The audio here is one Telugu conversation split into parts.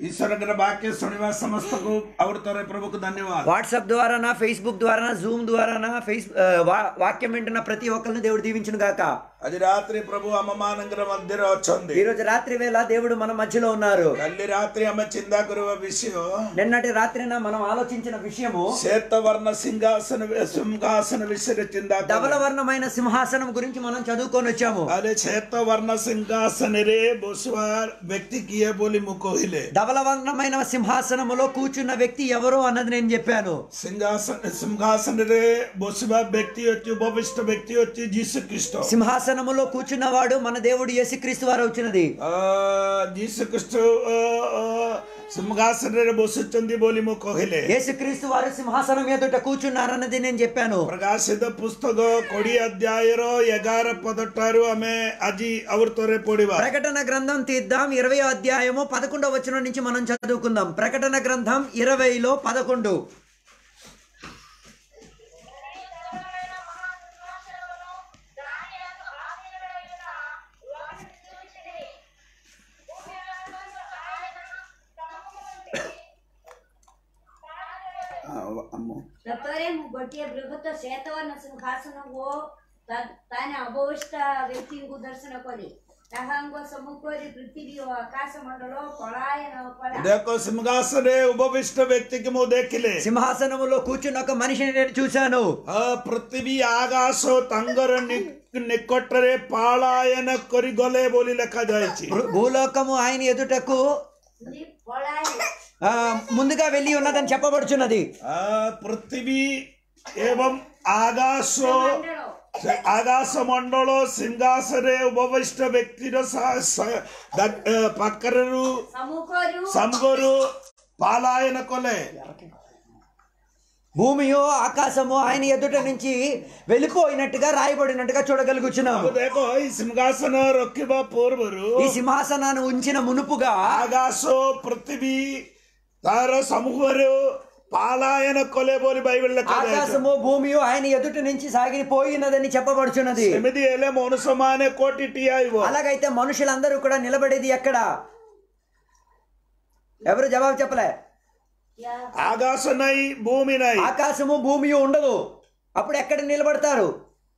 ଈଶ୍ୱରଙ୍କର ବାକ୍ୟ ଶୁଣିବା ସମସ୍ତଙ୍କୁ ଆଉ ଥରେ ପ୍ରଭୁକୁ ଧନ୍ୟବାଦ వాట్సాప్ ద్వారా ఫేస్బుక్ ద్వారా జూమ్ ద్వారా ఫేస్ ఆ, వా- వాక్యం వింటున్న ప్రతి ఒక్కరిని దేవుడు దీవించును గాక ଆଜି ରାତିରେ ପ୍ରଭୁ ଆମ ମାନଙ୍କର ମଧ୍ୟରେ ଅଛନ୍ତି ఈ రోజు రాత్రి వేళ దేవుడు మన మధ్యలో ఉన్నారు କାଲି ରାତିରେ ଆମେ ଚିନ୍ତା କରିବା ବିଷୟ నిన్నటి రాత్రిన మనం ఆలోచించిన విషయము ଶ୍ୱେତ ବର୍ଣ୍ଣ ସିଂହାସନ ସିଂହାସନ ବିଷୟରେ ଚିନ୍ତା କଲେ। ధవల వర్ణమైన సింహాసనం గురించి మనం చదువుకొని వచ్చాము ଆରେ ଶ୍ୱେତ ବର୍ଣ୍ଣ ସିଂହାସନରେ ବସିବା ବ୍ୟକ୍ତି କିଏ ବୋଲି ମୁଁ କହିଲେ ధవల వర్ణమైన సింహాసనములో కూర్చున్న వ్యక్తి ఎవరు అన్నది నేను చెప్పాను ସିଂହାସନ ସିଂହାସନରେ ବସିବା ବ୍ୟକ୍ତି ଅଛି ଉପବିଷ୍ଟ ବ୍ୟକ୍ତି ଅଛି ଯୀଶୁ ଖ୍ରୀଷ୍ଟ సింహాసనములో కూర్చున్నవాడు మన దేవుడు యేసుక్రీస్తు వారు వచ్చినది ଆ, ଯୀଶୁ ଖ୍ରୀଷ୍ଟ ଅ, ଅ, ସିଂହାସନରେ ବସୁଛନ୍ତି ବୋଲି ମୁଁ କହିଲେ యేసుక్రీస్తు వారు సింహాసనం ఎదుట కూర్చున్నారన్నది నేను చెప్పాను ପ୍ରକାଶିତ ପୁସ୍ତକ କୋଡ଼ିଏ ଅଧ୍ୟାୟର ଏଗାର ପଦଠାରୁ ଆମେ ଆଜି ଆବୃତ୍ତରେ ପଢିବା ప్రకటన గ్రంథం తీద్దాం ఇరవై అధ్యాయము పదకొండవ వచనం నుంచి మనం చదువుకుందాం ప్రకటన గ్రంథం ఇరవైలో పదకొండు ଆମ ତାପରେ ମୁଁ ଗୋଟିଏ ବୃହତ ଶ୍ଵେତବର୍ଣ୍ଣ ସିଂହାସନ ଓ ତା- ତାନେ ଅବଶିଷ୍ଟ ବ୍ୟକ୍ତିଙ୍କୁ ଦର୍ଶନ କଲି ତାହାଙ୍କ ସମ୍ମୁଖରେ ପୃଥିବୀ ଓ ଆକାଶ ମଣ୍ଡଳ ପଳାୟନ କଲା ଦେଖ ସିଂହାସନରେ ଉପବିଷ୍ଟ ବ୍ୟକ୍ତିକି ମୁଁ ଦେଖିଲେ సింహాసనములో కూర్చున్న ఒక మనిషిని నేను చూశాను ଆ, ପୃଥିବୀ ଆକାଶ ତାଙ୍କର ନି- ନିକଟରେ ପାଳାୟନ କରିଗଲେ ବୋଲି ଲେଖାଯାଇଛି భూ- భూలోకము ఆయన ఎదుటకు ନି- ପଳାୟନ ఆ, ముందుగా వెళ్ళి ఉన్నదని చెప్పబడుచున్నది ଆ, ପୃଥିବୀ ଏବଂ ଆକାଶ ମଣ୍ଡଳ ସେ ଆକାଶ ମଣ୍ଡଳ ସିଂହାସନରେ ଉପବିଷ୍ଟ ବ୍ୟକ୍ତିର ସା- ସା- ଦା- ଆ, ପାଖରୁ ସମ୍ମୁଖରୁ ସାମଗରୁ ପାଲାୟନ କଲେ భూమియో ఆకాశము ఆయన ఎదుట నుంచి వెళ్ళిపోయినట్టుగా రాయబడినట్టుగా చూడగలుగుచున్నాము ଦେଖ ଏଇ ସିଂହାସନ ରଖିବା ପୂର୍ବରୁ ఈ సింహాసనాన్ని ఉంచిన మునుపుగా ଆକାଶ ପୃଥିବୀ ତାର ସମୂହରୁ ପାଲାୟନ କଲେ ବୋଲି ବାଇବେଲ ଲେଖାଯାଇଛି ఆకాశము భూమియో ఆయన ఎదుట నుంచి సాగిపోయినదని చెప్పబడుచున్నది ସେମିତି ହେଲେ ମନୁଷ୍ୟମାନେ କୋଟି ଠିଆଇବ అలాగైతే మనుషులందరూ కూడా నిలబడేది ఎక్కడ ఎవరు జవాబు చెప్పలే ୟା- ଆକାଶ ନାହିଁ ଭୂମି ନାହିଁ ఆకాశము భూమి ఉండదు అప్పుడు ఎక్కడ నిలబడతారు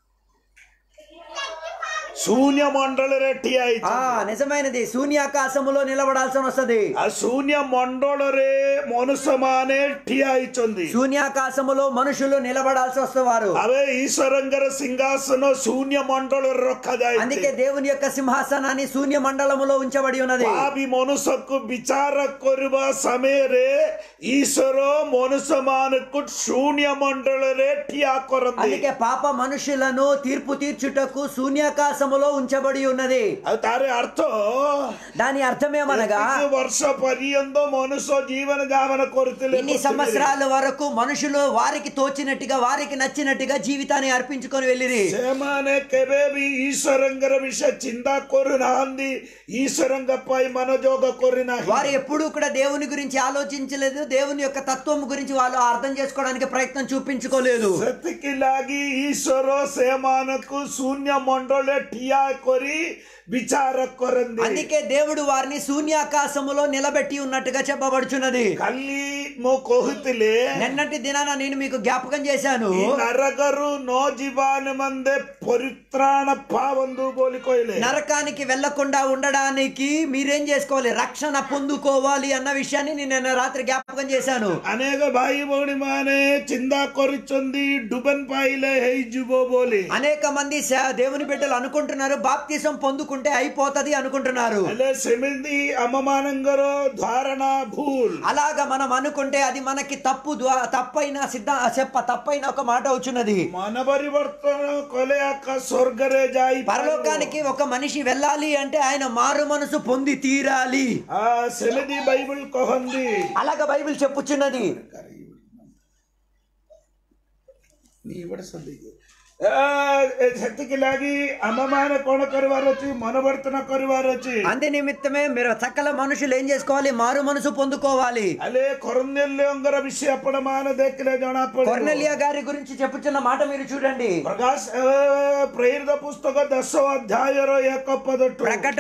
ଶୂନ୍ୟ ମଣ୍ଡଳରେ ଠିଆ ହେଇଛି ఆ నిజమైనది శూన్యాకాశములో నిలబడాల్సి వస్తది ଆଉ ଶୂନ୍ୟ మଣ୍ଡଳରେ ମନୁଷ୍ୟମାନେ ଠିଆ ହେଇଛନ୍ତି శూన్యాకాశములో మనుషులు నిలబడాల్సి వస్తవారు ଆବେ ଈଶ୍ୱରଙ୍କର ସିଂହାସନ ଶୂନ୍ୟ ମଣ୍ଡଳରେ ରଖାଯାଇଛି అందుకే దేవుని యొక్క సింహాసనాన్ని శూన్య మండలములో ఉంచబడి ఉన్నది ପାପୀ ମନୁଷ୍ୟକୁ ବିଚାର କରିବା ସମୟରେ ଈଶ୍ୱର ମନୁଷ୍ୟମାନଙ୍କୁ ଶୂନ୍ୟ ମଣ୍ଡଳରେ ଠିଆ କରନ୍ତି అందుకే పాప మనుషులను తీర్పు తీర్చుటకు శూన్యాకాశములో ఉంచబడి ఉన్నది ଆଉ ତାର ଅର୍ଥ దాని అర్థమేమనగా ଏତିକି ବର୍ଷ ପର୍ଯ୍ୟନ୍ତ ମନୁଷ୍ୟ ଜୀବନ ଯାପନ କରୁଥିଲେ ఇన్ని ପୃଥିବୀରେ। సంవత్సరాల వరకు మనుషులు వారికి తోచినట్టుగా వారికి నచ్చినట్టుగా జీవితాన్ని అర్పించుకొని వెళ్ళిరి ସେମାନେ କେବେ ବି ଈଶ୍ୱରଙ୍କର ବିଷୟ ଚିନ୍ତା କରୁନାହାନ୍ତି ଈଶ୍ୱରଙ୍କ ପାଇଁ ମନୋଯୋଗ କରୁନାହାନ୍ତି వారు ఎప్పుడూ కూడా దేవుని గురించి ఆలోచించలేదు దేవుని యొక్క తత్వం గురించి వాళ్ళు అర్థం చేసుకోవడానికి ప్రయత్నం చూపించుకోలేదు ସେତିକି ଲାଗି ଈଶ୍ୱର ସେମାନଙ୍କୁ ଶୂନ୍ୟ ମଣ୍ଡଳରେ ଠିଆ କରି ବିଚାର କରନ୍ତି అందుకే దేవుడు వారిని శూన్యాకాశములో నిలబెట్టి ఉన్నట్టుగా చెప్పబడుచున్నది କାଲି ମୁଁ କହୁଥିଲି నిన్నటి దినాన నేను మీకు జ్ఞాపకం చేశాను ఈ నరకరు నో ଯିବା ନିମନ୍ତେ ପରିତ୍ରାଣ ପାବନ୍ତୁ ବୋଲି କହିଲେ నరకానికి వెళ్లకుండా ఉండడానికి మీరేం చేసుకోవాలి రక్షణ పొందుకోవాలి అన్న విషయాన్ని నేను నిన్న రాత్రి జ్ఞాపకం చేశాను ଅନେକ ଭାଇ ଭଉଣୀ ମାନେ ଚିନ୍ତା କରୁଛନ୍ତି ଡୁବନ ପାଇଲେ ହେଇଯିବ ବୋଲି అనేక మంది స- దేవుని బిడ్డలు అనుకుంటున్నారు బాప్తిసం పొందుకుంటే అయిపోతది అనుకుంటున్నారు ହେଲେ ସେମିତି ଆମ ମାନଙ୍କର ଧାରଣା ଭୁଲ అలాగా మనం అనుకుంటే అది మనకి తప్పు ద్వా- తప్పైన సిద్ధ చెప్ప తప్పైన ఒక మాట వచ్చున్నది ମନ ପରିବର୍ତ୍ତନ କଲେ ଆକା ସ୍ୱର୍ଗରେ ଯାଇ పరలోకానికి ఒక మనిషి వెళ్ళాలి అంటే ఆయన మారు మనసు పొంది తీరాలి ସେମିତି ବାଇବଲ କହନ୍ତି అలాగా బైబిల్ చెప్పుచున్నది ನೀ ಬಡಿಸೋದಿಗೆ ସେତିକି ଲାଗି ଆମମାନେ କଣ କରିବାର ଅଛି ମନୋବର୍ତ୍ତନ କରିବାର ଅଛି అందు నిమిత్తమే మీరు సకల మనుషులు ఏం చేసుకోవాలి మారు మనసు పొందుకోవాలి ହେଲେ କରନେଲ୍ୟଙ୍କର ବିଷୟ ଆପଣ ମାନେ ଦେଖିଲେ ଜଣା ପଡିବ కొర్నెలియా గారి గురించి చెప్పుచున్న మాట మీరు చూడండి ପ୍ରକାଶ ଏ, ପ୍ରେରିତ ପୁସ୍ତକ ଦଶ ଅଧ୍ୟାୟର ଏକ ପଦଠୁ ప్రకట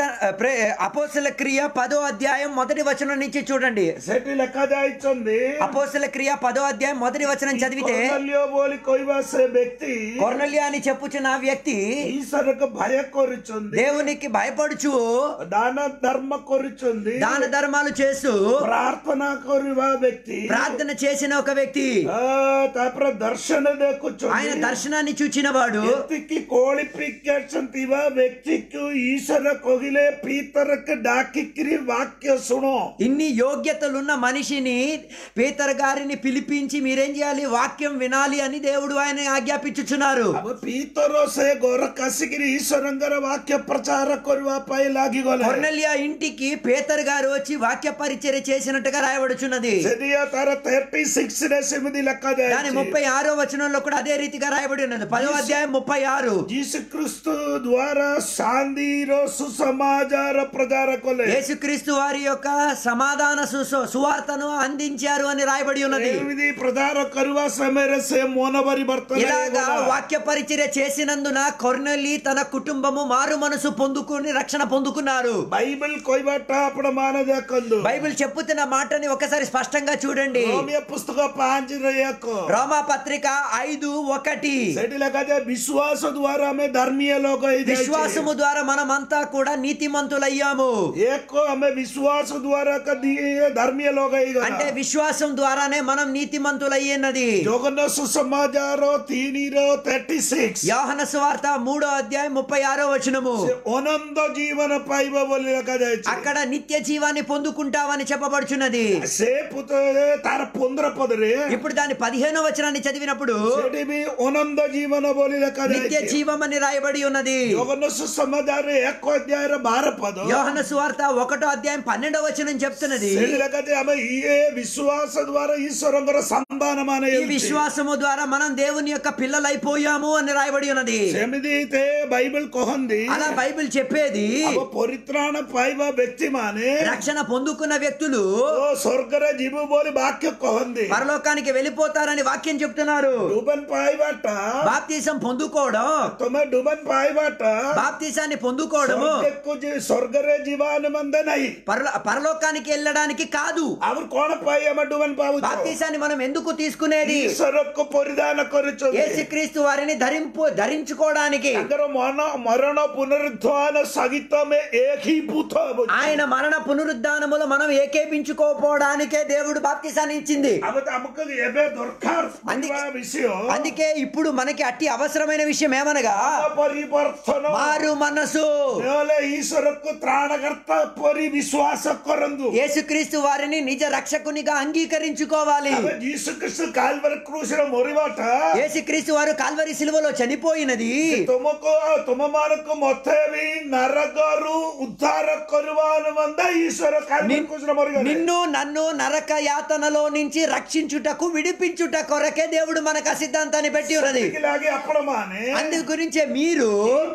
అపోసల క్రియ పదో అధ్యాయం మొదటి వచనం నుంచి చూడండి ସେଠି ଲେଖା ଯାଇଛନ୍ତି అపోసల క్రియ పదో అధ్యాయం మొదటి వచనం చదివితే କର୍ଣ୍ଣଲ୍ୟ ବୋଲି କହିବା ସେ ବ୍ୟକ୍ତି కొర్నెలియా అని చెప్పుచున్న ఆ వ్యక్తి ଈଶ୍ୱରକୁ ଭୟ କରୁଛନ୍ତି దేవునికి భయపడుచు ଦାନ ଧର୍ମ କରୁଛନ୍ତି దాన ధర్మాలు చేస్తూ ପ୍ରାର୍ଥନା କରିବା ବ୍ୟକ୍ତି ప్రార్థన చేసిన ఒక వ్యక్తి ଆ, ତାପରେ ଦର୍ଶନ ఆయన ଦେଖୁଛନ୍ତି దర్శనాన్ని చూచిన వాడు ଏତିକି କ୍ୱାଲିଫିକେସନ ଥିବା ବ୍ୟକ୍ତିକୁ ଈଶ୍ୱର କହିଲେ ପିତରକୁ ଡାକିକିରି ବାକ୍ୟ ଶୁଣ ఇన్ని యోగ్యతలున్న మనిషిని పీతర్ గారిని పిలిపించి మీరేం చేయాలి వాక్యం వినాలి అని దేవుడు ఆయన ఆజ్ఞాపించుచున్నారు अब ପିତର ସେ ଘର କାସିକିରି ଈଶ୍ୱରଙ୍କର ବାକ୍ୟ ପ୍ରଚାର କରିବା ପାଇଁ ଲାଗିଗଲେ కొర్నెలియా ఇంటికి పేతర్ గారు వచ్చి వాక్య పరిచర్య చేసినట్టుగా రాయబడుచున్నది ସେଠି ତାର థర్టీ సిక్స్ ରେ ସେମିତି దాని ଲେଖାଯାଏ ముప్పై ఆరో వచనంలో కూడా అదే రీతిగా రాయబడి ఉన్నది పదో అధ్యాయం ముప్పై ఆరు ଯୀଶୁ ଖ୍ରୀଷ୍ଟ ଦ୍ୱାରା ଶାନ୍ତିର ସୁସମାଚାର ପ୍ରଚାର କଲେ యేసుక్రీస్తు వారి యొక్క సమాధాన సు- సువార్తను అందించారు అని రాయబడి ఉన్నది ଏମିତି ପ୍ରଚାର କରିବା ସମୟରେ ସେ ମନ ପରିବର୍ତ୍ତନ ఇలాగా ହେଇଗଲା। వాక్య పరిచర్య చేసినందున కొర్నెలి తన కుటుంబము మారు మనసు పొందుకుని రక్షణ పొందుకున్నారు బైబిల్ କହିବାଟା ଆପଣ ମାନେ ଦେଖନ୍ତୁ బైబిల్ చెప్పుతున్న మాటని ఒకసారి స్పష్టంగా చూడండి ରୋମିଓ పుస్తକ ପାଞ୍ଚରେ ଏକ రోమా పత్రిక ఐదు ఒకటి ସେଠି ଲେଖାଯାଏ ବିଶ୍ୱାସ ଦ୍ୱାରା ଆମେ ଧର୍ମୀୟ ଲୋକ ହେଇଯାଇଛେ విశ్వాసము ద్వారా మనమంతా కూడా నీతిమంతులయ్యాము ଏକ ଆମେ ବିଶ୍ୱାସ ଦ୍ୱାରା ଧର୍ମୀୟ ଲୋକ అంటే ହେଇଗଲା విశ్వాసం ద్వారానే మనం నీతిమంతులయ్యినది ଜଗନ୍ନାଥ ସୁସମାଚାର ତିନିର ଥାର୍ଟି ସିକ୍ସ యోహన సువార్త మూడో అధ్యాయం ముప్పై ఆరో వచనము ଅନନ୍ତ ଜୀବନ ପାଇବ ବୋଲି ଲେଖାଯାଇଛି అక్కడ నిత్య జీవాన్ని పొందుకుంటావని చెప్పబడుచున్నది ସେ ପୁତ ତାର ପନ୍ଦର ପଦରେ ఇప్పుడు దాని పదిహేనో వచనాన్ని చదివినప్పుడు ସେଠି ବି ଅନନ୍ତ ଜୀବନ ବୋଲି నిత్య ଲେଖାଯାଇଛି జీవం అని రాయబడి ఉన్నది ଜଗନ୍ନାଥ ସୁସମାଚାରରେ ଏକ ଅଧ୍ୟାୟର ବାର ପଦ యోహన సువార్త ఒకటో అధ్యాయం పన్నెండో వచనం చెప్తున్నది ସେଠି ଲେଖାଯାଏ ଆମେ ଇଏ ବିଶ୍ୱାସ ଦ୍ୱାରା ଈଶ୍ୱରଙ୍କର ସନ୍ତାନ ମାନେ ఈ విశ్వాసము ద్వారా మనం దేవుని యొక్క పిల్లలైపోయాము అని రాయబడి ఉన్నది ସେମିତି ତେ ବାଇବେଲ କହନ୍ତି అలా బైబిల్ చెప్పేది ଆମ ପରିତ୍ରାଣ ପାଇବା ବ୍ୟକ୍ତି ମାନେ రక్షణ పొందుకున్న వ్యక్తులు ଓ ସ୍ୱର୍ଗରେ ଯିବୁ ବୋଲି ବାକ୍ୟ କହନ୍ତି పరలోకానికి వెళ్ళిపోతారని వాక్యం చెప్తున్నారు ଡୁବନ ପାଇବାଟା బాప్తీసం పొందుకోవడం ତମେ ଡୁବନ ପାଇବାଟା బాప్తీసాన్ని పొందుకోవడము ସ୍ୱର୍ଗକୁ ଯି- ସ୍ୱର୍ଗରେ ଯିବା ନିମନ୍ତେ ନାହିଁ పరలో పరలోకానికి వెళ్ళడానికి కాదు ଆହୁରି କଣ ପାଇଁ ଆମେ ଡୁବନ ପାଉଛୁ బాప్తీసాన్ని మనం ఎందుకు తీసుకునేది ଈଶ୍ୱରକୁ ପରିଧାନ କରୁଛନ୍ତି యేసుక్రీస్తు వారిని ధరింపు ధరించుకోవడానికి ତାଙ୍କର ମନ ମରଣ ପୁନରୁଦ୍ଧାନ ସହିତ ଆମେ ଏକ ହିଁ ପୁଥ ఆయన మరణ పునరుద్ధానములో మనం ఏకేపించుకోపోవడానికే దేవుడు బాప్తీసాన్ని ఇచ్చింది ଆମେ ତ ଆମକୁ ଏବେ ଦରକାର అందుకే- ପଡିବା ବିଷୟ అందుకే ఇప్పుడు మనకి అట్టి అవసరమైన విషయం ఏమనగా ପରିବର୍ତ୍ତନ మారు మనసు ନହେଲେ ଈଶ୍ୱରକୁ ତ୍ରାଣକର୍ତ୍ତା ପରି ବିଶ୍ୱାସ କରନ୍ତୁ యేసుక్రీస్తు వారిని నిజ రక్షకునిగా అంగీకరించుకోవాలి ଆମେ ଯୀଶୁ ଖ୍ରୀଷ୍ଟ କାଲବାରୀ କ୍ରୁଶରେ ମରିବାଟା యేసుక్రీస్తు వారు కాల్వరి సిలువలో చనిపోయినది ତୁମକୁ ଆଉ ତୁମମାନଙ୍କୁ ମତେ ବି ନରକରୁ ଉଦ୍ଧାର କରିବା ନିମନ୍ତେ ଈଶ୍ୱର କାଲବାରୀ କ୍ରୁଶରେ ମରିଗଲେ నిన్ను నన్ను నరక యాతనలో నుంచి రక్షించుటకు విడిపించుట కొరకే దేవుడు మనకు ఆ సిద్ధాంతాన్ని పెట్టి ఉన్నది ସେଥିଲାଗି ଆପଣମାନେ అందు గురించే మీరు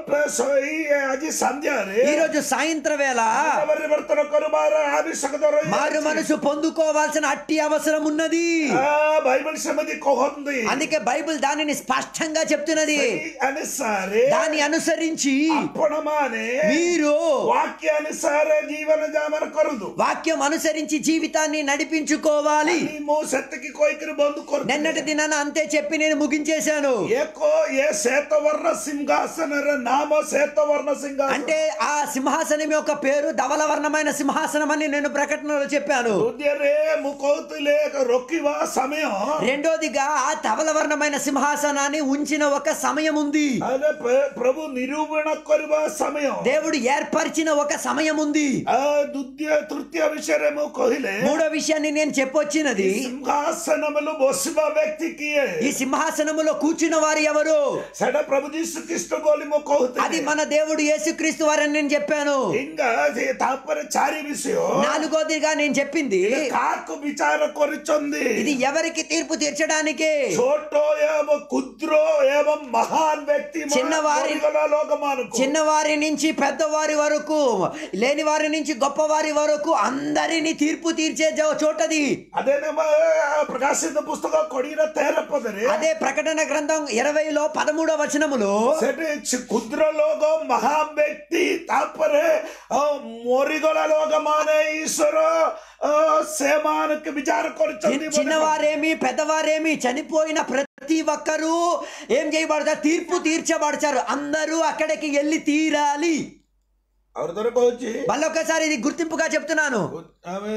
ଶୋଇ ଆଜି ସନ୍ଧ୍ୟାରେ ఈ రోజు సాయంత్ర వేళ ପରିବର୍ତ୍ତନ କରିବାର ଆବଶ୍ୟକତା మారు ରହିଛି మనసు పొందుకోవాల్సిన అట్టి అవసరం ఉన్నది బైబిల్ ସେମିତି କହନ୍ତି అందుకే బైబిల్ దానిని స్పష్టంగా చెప్తున్నది ସେଇ ଅନୁସାରେ దాన్ని అనుసరించి ଆପଣମାନେ మీరు వాక్య అనుସାରେ ଜୀବନ ଯାପନ କରନ୍ତୁ వాక్యం అనుసరించి జీవితాన్ని నడిపించుకోవాలి ମୁଁ ସେତିକି କହିକିରି ବନ୍ଦ କରୁଛି నిన్నటి దినాన అంతే చెప్పి నేను ముగించేశాను ଏକ ଏ శ్వేతవర్ణ సింహాసనର నామ శ్వేతవర్ణ సింహాసన అంటే ఆ సింహాసనం యొక్క పేరు ధవల వర్ణమైన సింహాసనం అని నేను ప్రకటనలో చెప్పాను ହୃଦୟରେ ମୁଁ କହୁଥିଲି ଏକ ରୋକିବା ସମୟ రెండోదిగా ఆ ధవల వర్ణమైన సింహాసనాన్ని ఉంచిన ఒక సమయం ఉంది ହେଲେ ପ୍ର- ପ୍ରଭୁ ନିରୂପଣ କରିବା ସମୟ దేవుడు ఏర్పరిచిన ఒక సమయం ఉంది ଆ ଦ୍ୱିତୀୟ ତୃତୀୟ ବିଷୟରେ ମୁଁ କହିଲେ మూడో విషయాన్ని నేను చెప్పొచ్చినది ସିଂହାସନରୁ ବସିବା ବ୍ୟକ୍ତି କିଏ ఈ సింహాసనములో కూర్చున్న వారు ఎవరు ସେଟା ପ୍ରଭୁ ଯୀଶୁ ଖ୍ରୀଷ୍ଟ ବୋଲି ମୁଁ అది କହୁଥିଲି మన దేవుడు యేసుక్రీస్తు వారని నేను చెప్పాను ఇంకా ସେ ତାପରେ ଚାରି ବିଷୟ నాలుగోదిగా నేను చెప్పింది କାହାକୁ ବିଚାର କରୁଛନ୍ତି ఇది ఎవరికి తీర్పు తీర్చడానికి ଛୋଟ ଏବଂ କ୍ଷୁଦ୍ର ఏవం మహాన్ వ్యక్తి చిన్నవారి- మొరిగల లోకమానకు చిన్నవారి నుంచి పెద్దవారి వరకు లేని వారి నుంచి గొప్పవారి వరకు అందరినీ తీర్పు తీర్చే జో- చోటది ಅದೇ ನಮ್ಮ ಪ್ರಕಾಶಿತ ಪುಸ್ತಕ ಕೊಡಿನ ತೇರಪ್ಪದರೆ అదే ప్రకటన గ్రంథం ఇరవైలో పదమూడవ వచనములో ସେଠି ଛି- କ୍ଷୁଦ୍ର ଲୋକ ମହାନ ବ୍ୟକ୍ତି ତାପରେ ଅ, ମରିଗଲା ଲୋକମାନେ ଈଶ୍ୱର ଅ, ସେମାନଙ୍କୁ ବିଚାର କରିଛନ୍ତି చిన్న- చిన్నవారేమి పెద్దవారేమి చనిపోయిన ప్రతి ఒక్కరూ ఏం చేయబడతారు తీర్పు తీర్చబడతారు అందరూ అక్కడికి వెళ్ళి తీరాలి ಅವ್ರ ತರ ಕହୁଛି మళ్ళొకసారి ఇది గుర్తింపుగా చెప్తున్నాను ଆମେ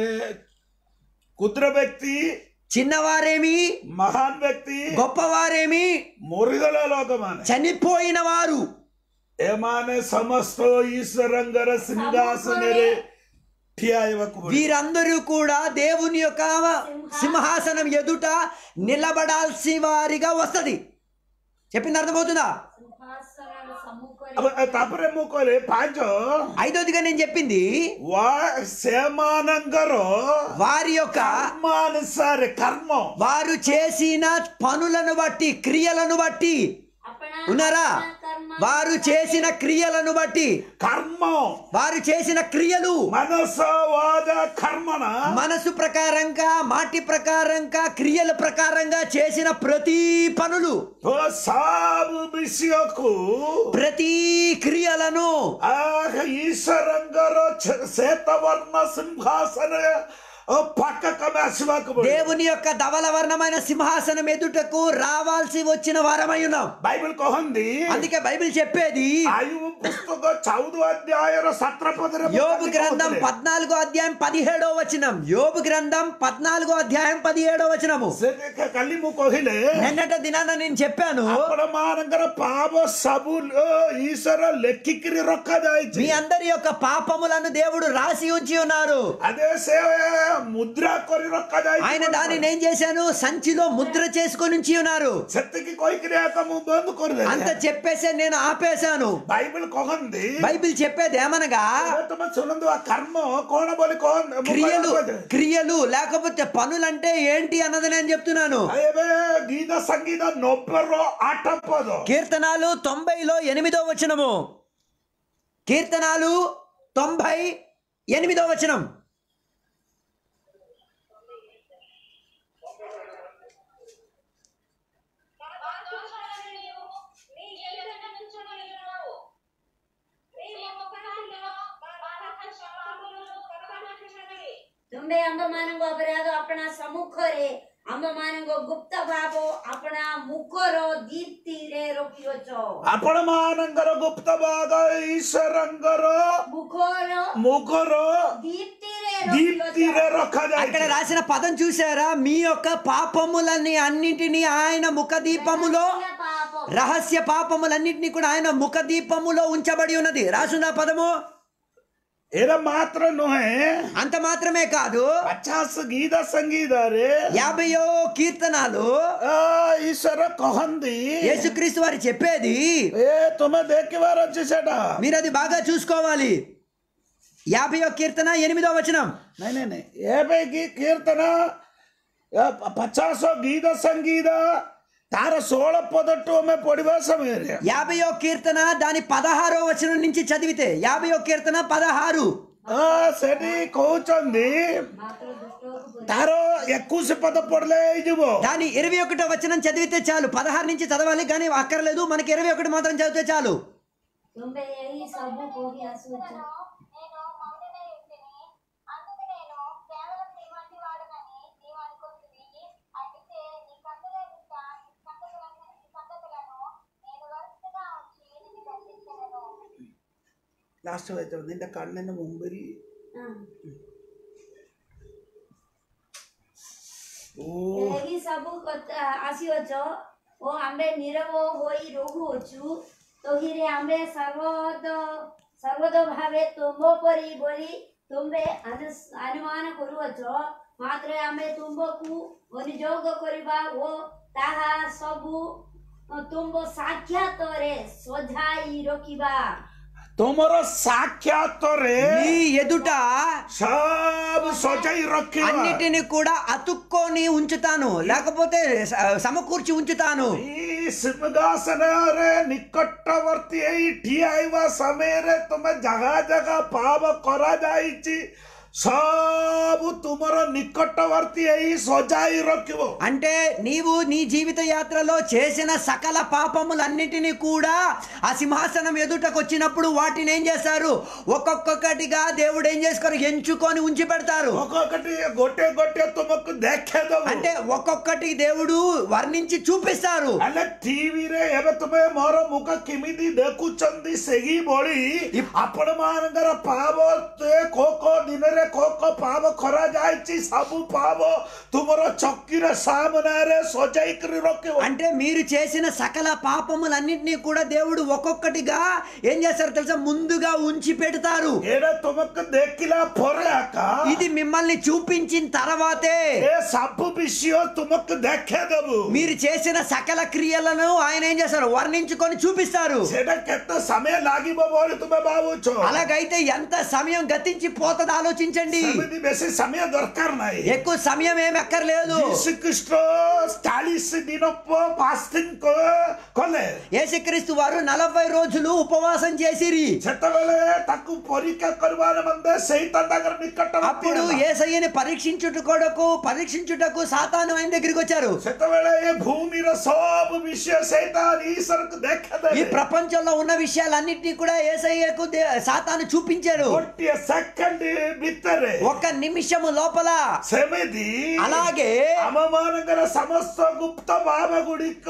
କ୍ଷୁଦ୍ର ବ୍ୟକ୍ତି చిన్నవారేమి ମହାନ ବ୍ୟକ୍ତି గొప్పవారేమి ମରିଗଲା ଲୋକମାନେ చనిపోయిన వారు ଏମାନେ ସମସ୍ତ ଈଶ୍ୱରଙ୍କର ସିଂହାସନରେ ଠିଆ ହେବାକୁ ପଡ଼ିବ వీరందరూ కూడా దేవుని యొక్క సింహాసనం ఎదుట నిలబడాల్సి వారిగా వస్తది చెప్పింది అర్థమవుతుందా సింహాసనాల సమ్ముఖରେ అవ- ତାପରେ ମୁଁ କହିଲି ପାଞ୍ଚ ఐదోదిగా నేను చెప్పింది వా ସେମାନଙ୍କର వారి యొక్క కర్మానుసారి కర్మ వారు చేసిన పనులను బట్టి క్రియలను బట్టి అపణ ఉన్నారా కర్మ వారు చేసిన క్రియలను బట్టి కర్మ వారు చేసిన క్రియలు మనసవాద కర్మన మనసు ప్రకారంగా మాటి ప్రకారంగా క్రియల ప్రకారంగా చేసిన ప్రతి పనులు ତ ସବୁ ବିଷୟକୁ ప్రతి క్రియలను ଆହ ଈଶ୍ୱରଙ୍କର ଛେ- ଶ୍ୱେତବର୍ଣ୍ଣ ସିଂହାସନ ପାଖକମେ ଆସିବାକୁ ପଡ଼ିବ దేవుని యొక్క ధవల వర్ణమైన సింహాసనం ఎదుటకు రావాల్సి వచ్చిన వారమై ఉన్నాం ବାଇବଲ କହନ୍ତି అందుకే బైబిల్ చెప్పేది ଆୟୁ పుస్తକ ଚଉଦ ଅଧ୍ୟାୟର ସତର ପଦରେ ମୁଁ యోబు କାଲି గ్రంథం କହୁଥିଲି। పద్నాలుగో అధ్యాయం పదిహేడో వచనం యోబు గ్రంథం పద్నాలుగో అధ్యాయం పదిహేడో వచనము ସେ ଦେଖ- କାଲି ମୁଁ କହିଲେ నిన్నట దినాన నేను చెప్పాను ଆପଣ ମାନଙ୍କର ପାପ ସବୁ ଅ, ଈଶ୍ୱର ଲେଖିକିରି ରଖାଯାଇଛି మీ అందరి యొక్క పాపములను దేవుడు రాసి ఉంచి ఉన్నారు అదే ସେ ମୁଦ୍ରା କରି ରଖାଯାଇଛି ఆయన దానిని ఏం చేశాను సంచిలో ముద్ర చేసుకొని ఉంచి ఉన్నారు ସେତିକି କହିକିରି ଆଗ ମୁଁ ବନ୍ଦ అంత କରିଦେଲି చెప్పేసే నేను ఆపేశాను ବାଇବଲ କହନ୍ତି బైబిల్ చెప్పేది ఏమనగా ଏବେ ତମେ ଶୁଣନ୍ତୁ ఆ కర్మ କଣ ବୋଲି କହନ୍ତି ମୁଁ క్రియలు କହିବାକୁ କହିଦେଲି। క్రియలు లేకపోతే పనులంటే ఏంటి అన్నది నేను చెప్తున్నాను ଆଉ ଏବେ ଗୀତ ସଙ୍ଗୀତ ନବେର ଆଠ ପଦ కీర్తనాలు తొంభైలో ఎనిమిదో వచనము కీర్తనాలు తొంభై ఎనిమిదో వచనం ତୁମ୍ଭେ ଆମ୍ଭମାନଙ୍କ ଅପରାଧ ଆପଣା ସମ୍ମୁଖରେ ଆମ୍ଭମାନଙ୍କ ଗୁପ୍ତ ଭାବ ଆପଣା ମୁଖର ଦୀପ୍ତିରେ ରଖିଅଛ ଆପଣ ମାନଙ୍କର ଗୁପ୍ତ ଭାଗ ଈଶ୍ୱରଙ୍କର ମୁଖର ମୁଖର ଦୀପ୍ତିରେ ଦୀପ୍ତିରେ ରଖିଅଛ అక్కడ ରଖାଯାଇଛି రాసిన పదం చూసారా మీ యొక్క పాపములని అన్నిటినీ ఆయన ముఖ దీపములో పాప రహస్య పాపములన్నింటినీ కూడా ఆయన ముఖ దీపములో ఉంచబడి ఉన్నది రాసున్న పదము ଏରା ମାତ୍ର ନୁହେଁ అంత మాత్రమే కాదు ପଚାଶ ଗୀତ ସଙ୍ଗୀତରେ యాభయో కీర్తనాలు ଆ, ଈଶ୍ୱର କହନ୍ତି యేసుక్రీస్తు వారి చెప్పేది ଏ ତୁମେ ଦେଖିବାର ଅଛି ସେଟା మీరు అది బాగా చూసుకోవాలి యాభయో కీర్తన ఎనిమిదో వచనం ନାଇଁ ନାଇଁ ନାଇଁ ଏବେ କି କୀର୍ତ୍ତନ ଏ ପଚାଶ ଗୀତ ସଙ୍ଗୀତ ତାର ଷୋହଳ ପଦଠୁ ଆମେ ପଢିବା ସମୟରେ యాభయో కీర్తన దాని పదహారో వచనం నుంచి చదివితే యాభయో కీర్తన పదహారు ଆ, ସେଠି କହୁଛନ୍ତି ମାତ୍ର ଦୁଷ୍ଟକୁ ତାର ଏକୋଇଶ ପଦ ପଢିଲେ ହେଇଯିବ దాని ఇరవై ఒకటో వచనం చదివితే చాలు పదహారు నుంచి చదవాలి కానీ అక్కర్లేదు మనకి ఇరవై ఒకటి మాత్రం చదివితే చాలు ତୁମ୍ଭେ ଏହି ସବୁ କହି ଆସୁଅଛ నేను మౌనమై ఉంటిని అందుకు నేను కేవలం నీ వంటి వాడనని నీవు అనుకుంటుని అయితే నీ కన్నుల ఎదుట నీ సంగతులను నీ సంగతులను నేను వరుసగా ఉంచి నిన్ను దర్శించను ଲାଷ୍ଟ ହେଇଥିବ ନିന്റെ କಣ್ಣಿನ ಮುಂಬರಿ ଓ ଏହି ସବୁ କଥା ଆସିଅଛ ଓ ଆମ୍ଭେ ନିରବ ହୋଇ ରହୁଅଛୁ ତହିଁରେ ଆମ୍ଭେ ସର୍ବଦ ସର୍ବଦ ଭାବେ ତୁମ୍ଭ ପରି ବୋଲି ତୁମ୍ଭେ ଆନୁ- ଅନୁମାନ କରୁଅଛ ମାତ୍ର ଆମେ ତୁମ୍ଭକୁ ଅନୁଯୋଗ କରିବା ଓ ତାହା ସବୁ ତୁମ୍ଭ ସାକ୍ଷାତରେ ସଜାଇ ରଖିବା ତୁମର ସାକ୍ଷାତରେ నీ ఎదుట ସବୁ ସଜାଇ ରଖିବା అన్నిటిని కూడా అతుక్కొని ఉంచుతాను లేకపోతే స- సమకూర్చి ఉంచుతాను ଏଇ ସିଂହାସନରେ ନିକଟବର୍ତ୍ତୀ ଏଇ ଠିଆ ହେବା ସମୟରେ ତୁମେ ଜାଗା ଜାଗା ପାପ କରାଯାଇଛି ସବୁ ତୁମର ନିକଟବର୍ତ୍ତୀ ଏଇ ସଜାଇ ରଖିବ అంటే నీవు నీ జీవిత యాత్రలో చేసిన సకల పాపములన్నిటినీ కూడా ఆ సింహాసనం ఎదుటకు వచ్చినప్పుడు వాటిని ఏం చేస్తారు ఒక్కొక్కటిగా దేవుడు ఏం చేసుకోరు ఎంచుకొని ఉంచి పెడతారు ఒక్కొక్కటి ଗୋଟିଏ ଗୋଟିଏ ତୁମକୁ ଦେଖେଇଦବ అంటే ఒక్కొక్కటి దేవుడు వర్ణించి చూపిస్తారు ହେଲେ ଟିଭିରେ ଏବେ ତୁମେ ମୋର ମୁଖ କେମିତି ଦେଖୁଛନ୍ତି ସେହିଭଳି ଆପଣ ମାନଙ୍କର ପାପ କୋ କୋ ଦିନରେ କୋ କୋ ପାପ କରାଯାଇଛି ସବୁ ପାପ ତୁମର ଚକିର ସାମନାରେ ସଜାଇକରି ରଖିବ అంటే మీరు చేసిన సకల పాపములన్నింటినీ కూడా దేవుడు ఒక్కొక్కటిగా ఏం చేస్తారు తెలుసా ముందుగా ఉంచి పెడతారు ଏଇଟା ତୁମକୁ ଦେଖିଲା ପରେ ଆକା ఇది మిమ్మల్ని చూపించిన తర్వాతే ଏ ସବୁ ବିଷୟ ତୁମକୁ ଦେଖେଇଦେବୁ మీరు చేసిన సకల క్రియలను ఆయన ఏం చేస్తారు వర్ణించుకొని చూపిస్తారు ସେଇଟା କେତେ ସମୟ ଲାଗିବ ବୋଲି ତୁମେ ଭାବୁଛ అలాగైతే ఎంత సమయం గతించి పోతుంది ఆలోచించండి ସେମିତି ବେଶୀ ସମୟ ଦରକାର ନାହିଁ ఎక్కువ సమయం ఏమి అక్కర్లేదు ଯୀଶୁଖ୍ରୀଷ୍ଟ ଚାଳିଶ ଦିନ ଫାଷ୍ଟିଂ କଲେ యేసుక్రీస్తు వారు నలభై రోజులు ఉపవాసం చేసిరి ସେତେବେଳେ ତାକୁ ପରୀକ୍ଷା କରିବା ନିମନ୍ତେ ସେଇଟା ତାଙ୍କର ନିକଟ అప్పుడు ఏసయ్యని పరీక్షించుట కొరకు పరీక్షించుటకు సాతాను ఆయన దగ్గరికి వచ్చారు ସେତେବେଳେ ଏ ଭୂମିର ସବୁ ବିଷୟ ସେଇଟା ଈଶ୍ୱରକୁ ఈ ଦେଖାଦେଲେ ప్రపంచంలో ఉన్న విషయాలన్నింటినీ కూడా ఏసయ్యకు దే- సాతాను చూపించాడు ଗୋଟିଏ ସେକେଣ୍ଡ ଭିତରେ ఒక నిమిషము లోపల ସେମିତି అలాగే ଆମ ମାନଙ୍କର ସମସ୍ତ ଗୁପ୍ତ ଭାବ ଗୁଡ଼ିକ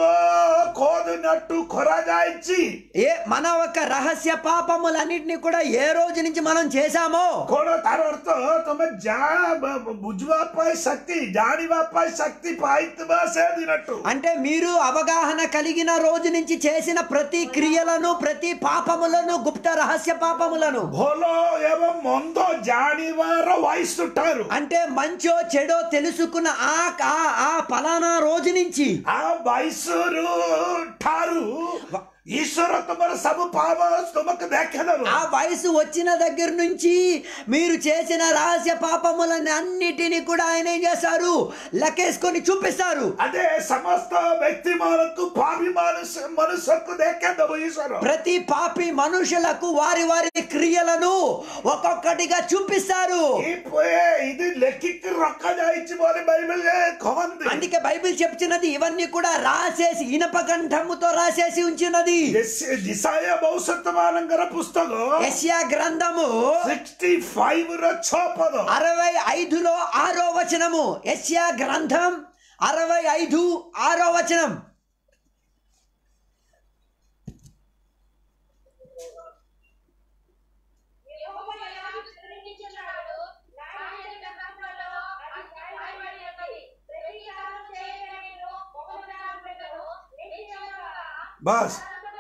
କୋଦିନଠୁ କରାଯାଇଛି ఏ మన ఒక రహస్య పాపములన్నింటినీ కూడా ఏ రోజు నుంచి మనం చేశామో କଣ ତାର ଅର୍ଥ ତମେ ଯା ବୁଝିବା ପାଇଁ ଶକ୍ତି ଜାଣିବା ପାଇଁ ଶକ୍ତି ପାଇଥିବା ସେ ଦିନଠୁ అంటే మీరు అవగాహన కలిగిన రోజు నుంచి చేసిన ప్రతి క్రియలను ప్రతి పాపములను గుప్త రహస్య పాపములను ଭଲ ଏବଂ ମନ୍ଦ ଜାଣିବାର వయసు ଠାରୁ అంటే మంచో చెడో తెలుసుకున్న ఆ ఆ- ఆ ఫలానా రోజు నుంచి ఆ వయసుରୁ ଠାରୁ ଈଶ୍ୱର ତମର ସବୁ ପାପ ତୁମକୁ ଦେଖେଇଦେବ ఆ వయసు వచ్చిన దగ్గర నుంచి మీరు చేసిన రహస్య పాపములని అన్నిటినీ కూడా ఆయన ఏం చేస్తారు లెక్కేసుకొని చూపిస్తారు అదే సమస్త వ్యక్తి మనకు పాపి మనుషు మనుషులకు ଦେଖେଇଦେବ ଈଶ୍ୱର ప్రతి పాపి మనుషులకు వారి వారి క్రియలను ఒక్కొక్కటిగా చూపిస్తారు ఈ పే- ఇది లెక్కికి రొక్కଯାଇଛି ବୋଲି బైబిల్ కహନ୍ତି అందుకే బైబిల్ చెప్తున్నది ఇవన్నీ కూడా రాసేసి ఇనప గంధముతో రాసేసి ఉంచినది దిశాయ భవిష్యత్తు ମାନଙ୍କର పుస్తకం యెషయా గ్రంథము సిక్స్టీ ఫైవ్ ର ଛଅ ପଦ అరవై ఐదులో ఆరో వచనము యెషయా గ్రంథం అరవై ఐదు ఆరో వచనం యెహోవా నిర్ణయించున్నాడు నా చేతి గ్రంథంలో అది రాయబడి ఉన్నది ప్రతీకారం చేయగలను ఒకనాడు పెట్టను నిశ్చయంగా బస్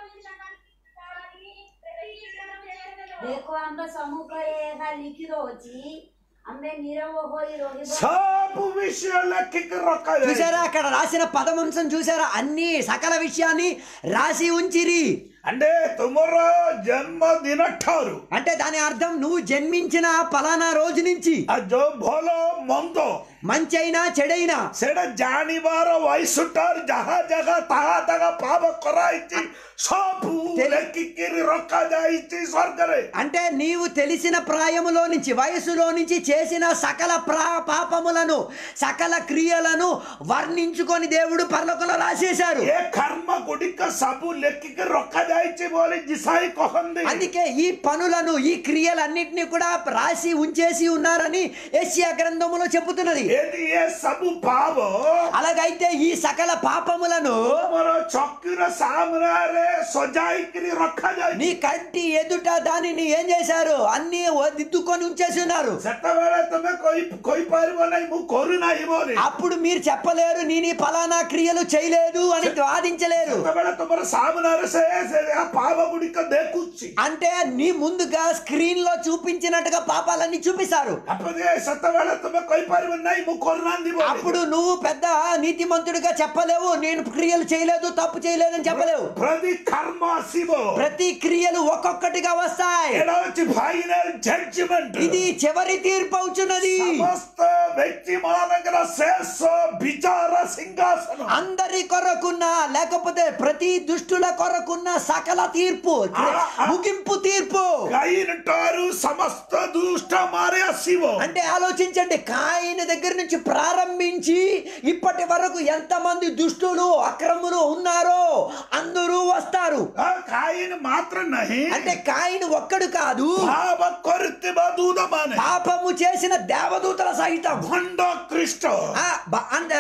ଦେଖ ଆମ ସମ୍ମୁଖରେ ଏହା ଲିଖିତ ଅଛି ଆମେ ନିରବ ହୋଇ ରହିବ ସବୁ విషୟ లెక్కికి రొక్కଯାଇଛି చూసారా అక్కడ రాసిన పదమంశం చూసారా అన్ని సకల విషయాన్ని రాసి ఉంచిరి అంటే తుమర జన్మదిన ଠାରୁ అంటే దాని అర్థం నువ్వు జన్మించిన పలానా రోజు నుంచి ଆଉ ଯୋଉ ଭଲ ମନ୍ଦ మంచైనా చెడైనా ସେଇଟା ଜାଣିବାର వయసు ଠାରୁ ଯାହା ଜାଗା ତାହା ତାହା ପାପ କରାଯାଇଛି ସବୁ తెలి- ଲେଖିକିରି ରଖାଯାଇଛି ସ୍ୱର୍ଗରେ అంటే నీవు తెలిసిన ప్రాయములో నుంచి వయసులో నుంచి చేసిన సకల ప్రా పాపములను సకల క్రియలను వర్ణించుకొని దేవుడు పర్లోకంలో రాసేశారు ଏ କର୍ମ ଗୁଡ଼ିକ ସବୁ ଲେଖିକି ରଖାଯାଇଛି ବୋଲି ଜିସାଇ କହନ୍ତି అందుకే ఈ పనులను ఈ క్రియలన్నింటినీ కూడా రాసి ఉంచేసి ఉన్నారని ఏషియా గ్రంథములో చెబుతున్నది ଯଦି ଏ ସବୁ ପାପ అలాగైతే ఈ సకల పాపములను ତୁମର ଚକିର ସାମ୍ନାରେ ସଜାଇକିରି ରଖାଯାଇଛି నీ కంటి ఎదుట దానిని ఏం చేశారు అన్ని దిద్దుకొని ఉంచేసి ఉన్నారు ସେତେବେଳେ ତମେ କହି କହିପାରିବ ନାହିଁ ମୁଁ କରୁନାହିଁ ବୋଲି అప్పుడు మీరు చెప్పలేరు నేను ఈ ఫలానా క్రియలు చేయలేదు అని వాదించలేరు ସେତେବେଳେ ତମର ସାମ୍ନାରେ ସେ ସେ ପାପ ଗୁଡ଼ିକ ଦେଖୁଛି అంటే నీ ముందుగా స్క్రీన్ లో చూపించినట్టుగా పాపాలన్నీ చూపిస్తారు ଆପଣ ସେତେବେଳେ ତମେ କହିପାରିବ ନାହିଁ ନାଇଁ ମୁଁ କରୁନାହାନ୍ତି ବୋଲି। అప్పుడు నువ్వు పెద్ద నీతిమంతుడిగా చెప్పలేవు నేను క్రియలు చేయలేదు తప్పు చేయలేదని చెప్పలేవు ପ୍ରତି କର୍ମ ଆସିବ ప్రతి క్రియలు ఒక్కొక్కటిగా వస్తాయి ଏଇଟା ହଉଛି ଫାଇନାଲ ଜଜମେଣ୍ଟ ఇది చివరి తీర్పు అవుతున్నది ସମସ୍ତ ବ୍ୟକ୍ତି ମାନଙ୍କର ଶେଷ ବିଚାର ସିଂହାସନ అందరి కొరకున్న లేకపోతే ప్రతి దుష్టుల కొరకున్న సకల తీర్పు ముగింపు తీర్పు ଗାଇନ ଠାରୁ ସମସ୍ତ ଦୁଷ୍ଟ ମାରି ଆସିବ అంటే ఆలోచించండి కాయిన దగ్గర నుంచి ప్రారంభించి ఇప్పటి వరకు ఎంతమంది దుష్టులు అక్రములు ఉన్నారో అందరూ వస్తారు ఆ కాయిన మాత్రం ନାହିଁ అంటే కాయిన్ ఒక్కడు కాదు పాప କରୁଥିବା ଦୂତମାନେ పాపము చేసిన దేవదూతల సహితం ଭଣ୍ଡ ଖ୍ରୀଷ୍ଟ ఆ, బ- అంద-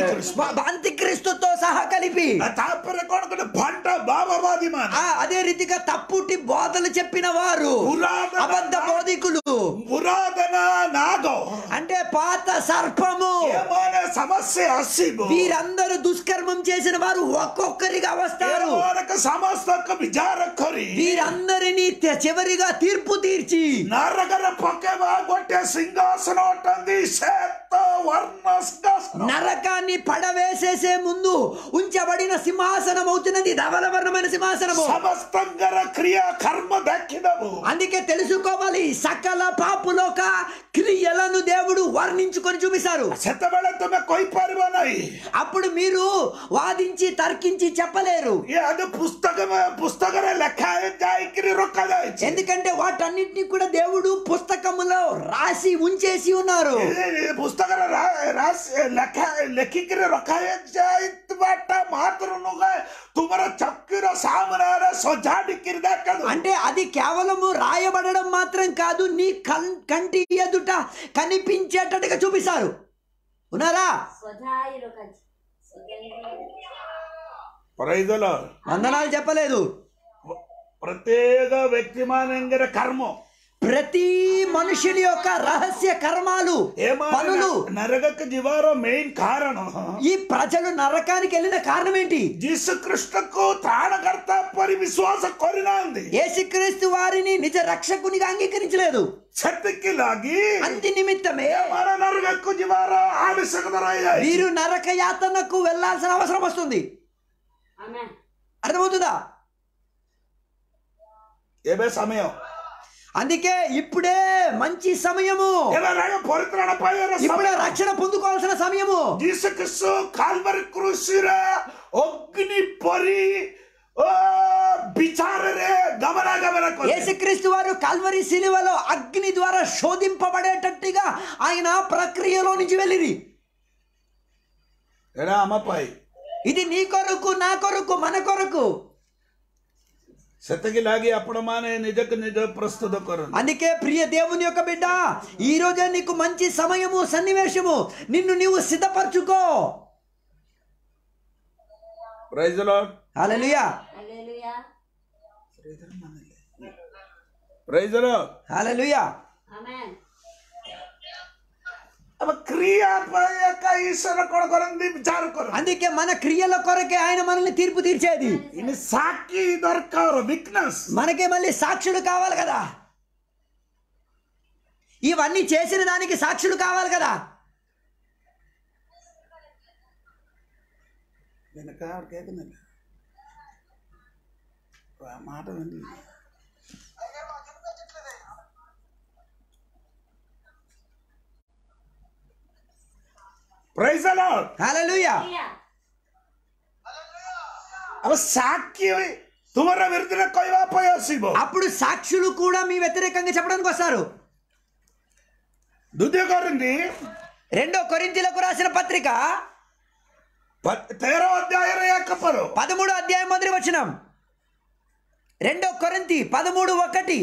బ- అంత్యక్రీస్తుతో సహా కలిపి ଆଉ ତାପରେ କଣ କଲେ ଭଣ୍ଡ ବାବବାଦୀ ମାନେ ఆ అదే రీతిగా తప్పుటి బోధలు చెప్పిన వారు పురాతన అబద్ధ బోధికులు ପୁରାତନ ନାଗ అంటే పాత సర్పము ଏମାନେ ସମସ୍ତେ ଆସିବ వీరందరూ దుష్కర్మం చేసిన వారు ఒక్కొక్కరిగా వస్తారు ଏମାନଙ୍କ ସମସ୍ତଙ୍କୁ ବିଚାର କରି వీరందరినీ తె- చివరిగా తీర్పు తీర్చి ନରକରେ ପକେଇବା ଗୋଟେ ସିଂହାସନ ଅଟନ୍ତି ଶ୍ଵେତ ବର୍ଣ୍ଣ ସିଂହାସନ నరకాన్ని పడవేసేసే ముందు ఉంచబడిన సింహాసనం అవుతున్నది ధవలవర్ణమైన సింహాసనము ସମସ୍ତଙ୍କର କ୍ରିୟା କର୍ମ ଦେଖିଦବୁ అందుకే తెలుసుకోవాలి సకల పాపులోక క్రియలను దేవుడు వర్ణించుకొని చూపిస్తారు ସେତେବେଳେ ତୁମେ କହିପାରିବ ନାହିଁ అప్పుడు మీరు వాదించి తర్కించి చెప్పలేరు ଇଏ ଆଗ ପୁସ୍ତକ ପୁସ୍ତକରେ ଲେଖା ହେଇ ଯାଇକିରି ରଖାଯାଇଛି ఎందుకంటే వాటన్నిటిని కూడా దేవుడు పుస్తకములో రాసి ఉంచేసి ఉన్నారు ଏ ପୁସ୍ତକରେ ରା- ରାସ୍- ଲେଖା ଲେଖିକିରି ରଖାଯାଇଥିବାଟା ମାତ୍ର ନୁହେଁ ତୁମର ଚକିର ସାମ୍ନାରେ ସଜାଡ଼ିକିରି ଦେଖନ୍ତୁ అంటే అది కేవలము రాయబడడం మాత్రం కాదు నీ కం- కంటి ఎదుట కనిపించేటట్టుగా చూపిస్తారు ఉన్నారా ସଜାଇ ରଖାଛି ସଜାଇ ପ୍ରାଇଜଲ వందనాలు చెప్పలేదు ପ୍ରତ୍ୟେକ ବ୍ୟକ୍ତି ମାନଙ୍କର କର୍ମ ప్రతి మనుషుని యొక్క రహస్య కర్మాలు పనులు ଏମାନେ ନରକକୁ ଯିବାର ମେନ୍ କାରଣ ఈ ప్రజలు నరకానికి వెళ్ళిన కారణం ఏంటి ଯୀଶୁ ଖ୍ରୀଷ୍ଟକୁ ତ୍ରାଣକର୍ତ୍ତା ପରି ବିଶ୍ୱାସ କରିନାହାନ୍ତି యేసుక్రీస్తు వారిని నిజ రక్షకునిగా అంగీకరించలేదు ସେତିକି ଲାଗି అంతి నిమిత్తమే ଏମାନେ ନରକକୁ ଯିବାର ଆବଶ୍ୟକତା ରହିଯାଇଛି వీరు నరక యాతనకు వెళ్ళాల్సిన అవసరం వస్తుంది ଆମେ అర్థమవుతుందా ଏବେ ସମୟ అందుకే ఇప్పుడే మంచి సమయము ଏବେ ରାଗ ପରିତ୍ରାଣ ପାଇବାର ఇప్పుడే ସମୟ రక్షణ పొందుకోవాల్సిన సమయము ଯୀଶୁ ଖ୍ରୀଷ୍ଟ କାଲବାରୀ କୃଷିରେ ଅଗ୍ନି ପରି ଓ ବିଚାରରେ ଗମନାଗମନ କଲେ యేసుక్రీస్తు వారు కల్వరి శిలువలో అగ్ని ద్వారా శోధింపబడేటట్టుగా ఆయన ప్రక్రియలో నుంచి వెళ్ళింది ଏଇଟା ଆମ ପାଇଁ ఇది నీ కొరకు నా కొరకు మన కొరకు ସେତିକି ଲାଗି ଆପଣମାନେ ନିଜକୁ ନିଜ ପ୍ରସ୍ତୁତ କରନ୍ତୁ అందుకే ప్రియ దేవుని యొక్క బిడ్డ ఈ రోజే నీకు మంచి సమయము సన్నివేశము నిన్ను నీవు సిద్ధపరచుకో praise Lord hallelujah hallelujah praise Lord hallelujah amen ଆମ କ୍ରିୟା ପାଇଁ ଏକା ଈଶ୍ୱର କଣ କରନ୍ତି ବିଚାର କରନ୍ତି అందుకే మన క్రియల కొరకే ఆయన మనల్ని తీర్పు తీర్చేది ଇନି ସାକ୍ଷୀ ଦରକାର ୱିକନେସ୍ మనకే మళ్ళీ సాక్షులు కావాలి కదా ఇవన్నీ చేసిన దానికి సాక్షులు కావాలి కదా వెనక కేకుന്നില്ല మాట విని ପ୍ରାଇଜ୍ ଲାର୍ଡ హల్లెలూయా अब ସାକ୍ଷୀ ତୁମର ବିରୁଦ୍ଧରେ କହିବା ପାଇଁ ଆସିବ అప్పుడు సాక్షులు కూడా మీ వ్యతిరేకంగా చెప్పడానికి వస్తారు ଦ୍ୱିତୀୟ କରନ୍ତି రెండో కొరింథీలకు రాసిన పత్రిక ତେର ଅଧ୍ୟାୟରେ ଏକ ପଦ పదమూడు అధ్యాయం మొదటి వచనం రెండో కొరింతి పదమూడు ఒకటి